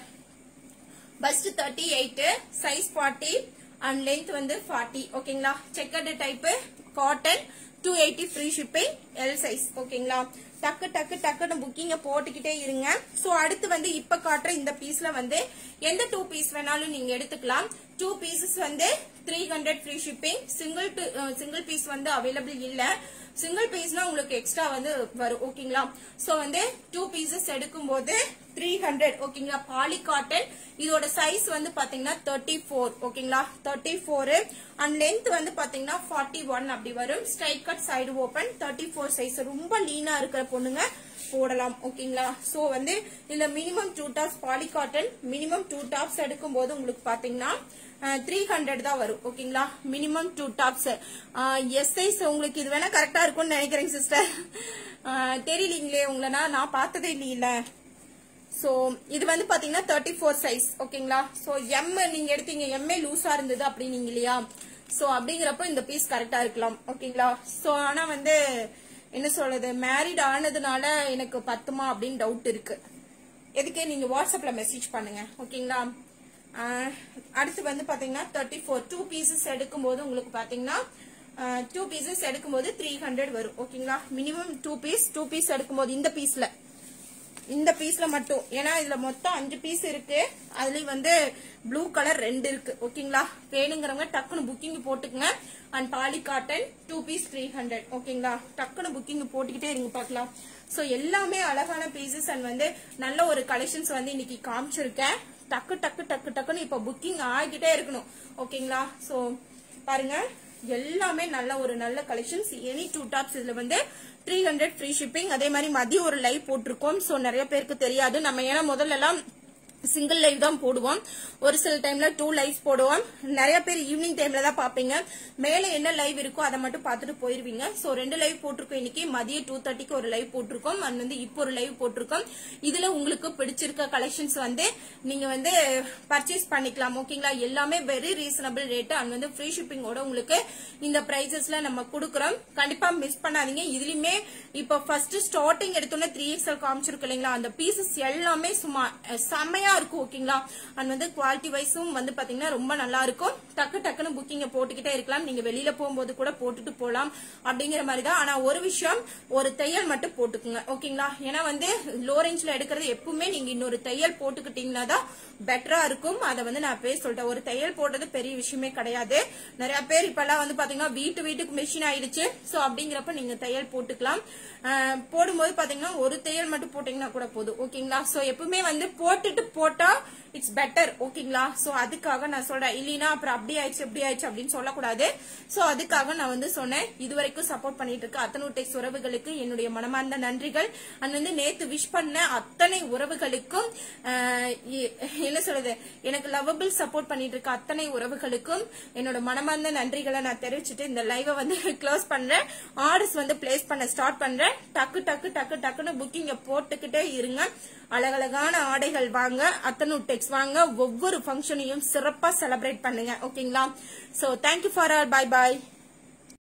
bust thirty eight size forty and length வந்து ஃபார்ட்டி ஓகேங்களா checked type cotton two eighty free shipping L size ஓகேங்களா டக்கு டக்கு டக்குன்னு புக்கிங்க போட்டுக்கிட்டே இருங்க சோ அடுத்து வந்து இப்ப காட்டுற இந்த பீஸ்ல வந்து எந்த டூ பீஸ் வேணாலும் நீங்க எடுத்துக்கலாம் டூ பீசஸ் வந்து three hundred free shipping single single piece வந்து அவைலபிள் இல்ல சிங்கிள் பீஸ்னா உங்களுக்கு எக்ஸ்ட்ரா வந்து வரும் ஓகேங்களா சோ வந்து டூ பீசஸ் எடுக்கும் போது த்ரீ ஹண்ட்ரட் ஓகேங்களா பாலி காட்டன் இதோட சைஸ் வந்து பாத்தீங்கன்னா தேர்ட்டி ஃபோர் ஓகேங்களா தேர்ட்டி ஃபோர் அண்ட் லென்த் வந்து பாத்தீங்கன்னா ஃபார்ட்டி ஒன் அப்படி வரும் straight cut side open thirty four size ரொம்ப லீனா இருக்கிற பொண்ணுங்க போடலாம் ஓகேங்களா சோ வந்து இதுல minimum two tops poly cotton minimum two tops எடுக்கும் போது உங்களுக்கு பாத்தீங்கன்னா த்ரீ ஹண்ட்ரட் தான் வரும் ஓகேங்களா minimum two tops S size உங்களுக்கு இது வேணா கரெக்டா இருக்கும்னு நினைக்கிறேங்க சிஸ்டர் தெரியலீங்களே உங்களை நான் நான் பார்த்ததே இல்லையில சோ இது வந்து பாத்தீங்கன்னா தேர்ட்டி ஃபோர் சைஸ் ஓகேங்களா சோ எம் நீங்க எடுத்தீங்க எம்ஏ லூஸா இருந்தது அப்படின்னீங்க இல்லையா சோ அப்படிங்கிறப்ப இந்த பீஸ் கரெக்டா இருக்கலாம் ஓகேங்களா சோ ஆனா வந்து என்ன சொல்றது மேரிட் ஆனதுனால எனக்கு பத்துமா அப்படின்னு டவுட் இருக்கு எதுக்கு நீங்க வாட்ஸ்அப்ல மெசேஜ் பண்ணுங்க ஓகேங்களா ஆஹ் அடுத்து வந்து பாத்தீங்கன்னா தேர்ட்டி ஃபோர் டூ பீசஸ் எடுக்கும்போது உங்களுக்கு பாத்தீங்கன்னா டூ பீசஸ் எடுக்கும்போது த்ரீ ஹண்ட்ரட் வரும் ஓகேங்களா minimum two piece two piece எடுக்கும்போது இந்த பீஸ்ல இந்த பீஸ்ல மட்டும் ஏன்னா இதுல மொத்தம் அஞ்சு பீஸ் இருக்கு அதுலயும் வந்து ப்ளூ கலர் ரெண்டு இருக்கு ஓகேங்களா வேணுங்கிறவங்க டக்குன்னு புக்கிங் போட்டுக்கங்க and poly cotton two piece three hundred ஓகேங்களா டக்குன்னு புக்கிங் போட்டுக்கிட்டே இருங்க பார்க்கலாம் சோ எல்லாமே அழகான பீசஸ் அண்ட் வந்து நல்ல ஒரு கலெக்ஷன்ஸ் வந்து இன்னைக்கு காமிச்சிருக்கேன் டக்கு டக்கு டக்கு டக்குன்னு இப்ப புக்கிங் ஆகிட்டே இருக்கணும் ஓகேங்களா சோ பாருங்க எல்லாமே நல்ல ஒரு நல்ல கலெக்ஷன்ஸ் எனி டூ டாப்ஸ் இதுல வந்து த்ரீ ஹண்ட்ரட் ஃப்ரீ ஷிப்பிங் அதே மாதிரி மதியம் ஒரு லைவ் போட்டிருக்கோம் சோ நிறைய பேருக்கு தெரியாது நம்ம ஏன்னா முதல்ல எல்லாம் சிங்கிள் லைவ் தான் போடுவோம் ஒரு சில டைம்ல டூ லைவ் போடுவோம் நிறைய பேர் ஈவினிங் டைம்ல தான் பாப்பீங்க மேல என்ன லைவ் இருக்கோ அதை மட்டும் பார்த்துட்டு போயிருவீங்க சோ ரெண்டு லைவ் போட்டிருக்கோம் இன்னைக்கு மதியம் டூ தேர்ட்டிக்கு ஒரு லைவ் போட்டிருக்கோம் அண்ட் வந்து இப்போ ஒரு லைவ் போட்டிருக்கோம் இதுல உங்களுக்கு பிடிச்சிருக்க கலெக்ஷன்ஸ் வந்து நீங்க வந்து பர்ச்சேஸ் பண்ணிக்கலாம் ஓகேங்களா எல்லாமே வெரி ரீசனபிள் ரேட் அண்ட் வந்து ஃப்ரீ ஷிப்பிங்கோட உங்களுக்கு இந்த பிரைசஸ்ல நம்ம கொடுக்குறோம் கண்டிப்பா மிஸ் பண்ணாதீங்க இதுலயுமே இப்போ ஃபர்ஸ்ட் ஸ்டார்டிங் எடுத்தோன்னே த்ரீ எக்ஸல் காமிச்சிருக்கு இல்லைங்களா அந்த பீசஸ் எல்லாமே சும்மா அஹ், செமையா இருக்கும் ஓகேங்களா அண்ட் வந்து குவாலிட்டி வைஸும் வந்து பாத்தீங்கன்னா ரொம்ப நல்லா இருக்கும் டக்கு டக்குன்னு புக்கிங்க போட்டுக்கிட்டே இருக்கலாம் நீங்க வெளியில போகும்போது கூட போட்டுட்டு போலாம் அப்படிங்கிற மாதிரி தான் ஆனா ஒரு விஷயம் ஒரு தையல் மட்டும் போட்டுக்குங்க ஓகேங்களா ஏன்னா வந்து லோ ரேஞ்ச்ல எடுக்கிறது எப்பவுமே நீங்க இன்னொரு தையல் போட்டுக்கிட்டீங்கன்னா தான் பெட்டரா இருக்கும் அதை வந்து நான் பேர் சொல்லிட்டேன் ஒரு தையல் போடுறது பெரிய விஷயமே கிடையாது நிறைய பேர் இப்பெல்லாம் வந்து பாத்தீங்கன்னா வீட்டு வீட்டுக்கு மிஷின் ஆயிடுச்சு சோ அப்படிங்கிறப்ப நீங்க தையல் போட்டுக்கலாம் அஹ், போடும்போது பாத்தீங்கன்னா ஒரு தையல் மட்டும் போட்டீங்கன்னா கூட போதும் ஓகேங்களா சோ எப்பவுமே வந்து போட்டுட்டு போட்டா இட்ஸ் பெட்டர் ஓகேங்களா சோ அதுக்காக நான் சொல்றேன் இல்லைன்னா அப்புறம் அப்படி ஆயிடுச்சு இப்படி ஆயிடுச்சு அப்படின்னு சொல்லக்கூடாது சோ அதுக்காக நான் வந்து சொன்னேன் இது வரைக்கும் சப்போர்ட் பண்ணிட்டு இருக்க அத்தனை டெக்ஸ் உறவுகளுக்கு என்னுடைய மனமார்ந்த நன்றிகள் அண்ட் வந்து நேத்து விஷ் பண்ண அத்தனை உறவுகளுக்கும் ஆஹ், இ- என்ன சொல்றது எனக்கு லவபிள் சப்போர்ட் பண்ணிட்டு இருக்க அத்தனை உறவுகளுக்கும் என்னோட மனமார்ந்த நன்றிகளை நான் தெரிவிச்சுட்டு இந்த லைவை வந்து க்ளோஸ் பண்றேன் ஆர்டர்ஸ் வந்து பிளேஸ் பண்ண ஸ்டார்ட் பண்றேன் டக்கு டக்கு டக்கு டக்குன்னு புக்கிங்க போட்டுக்கிட்டே இருங்க அழகழகான ஆடைகள் வாங்க அத்தனை டெக்ஸ் வாங்க ஒவ்வொரு ஃபங்க்ஷனையும் சிறப்பா செலிப்ரேட் பண்ணுங்க ஓகேங்களா so thank you for all bye bye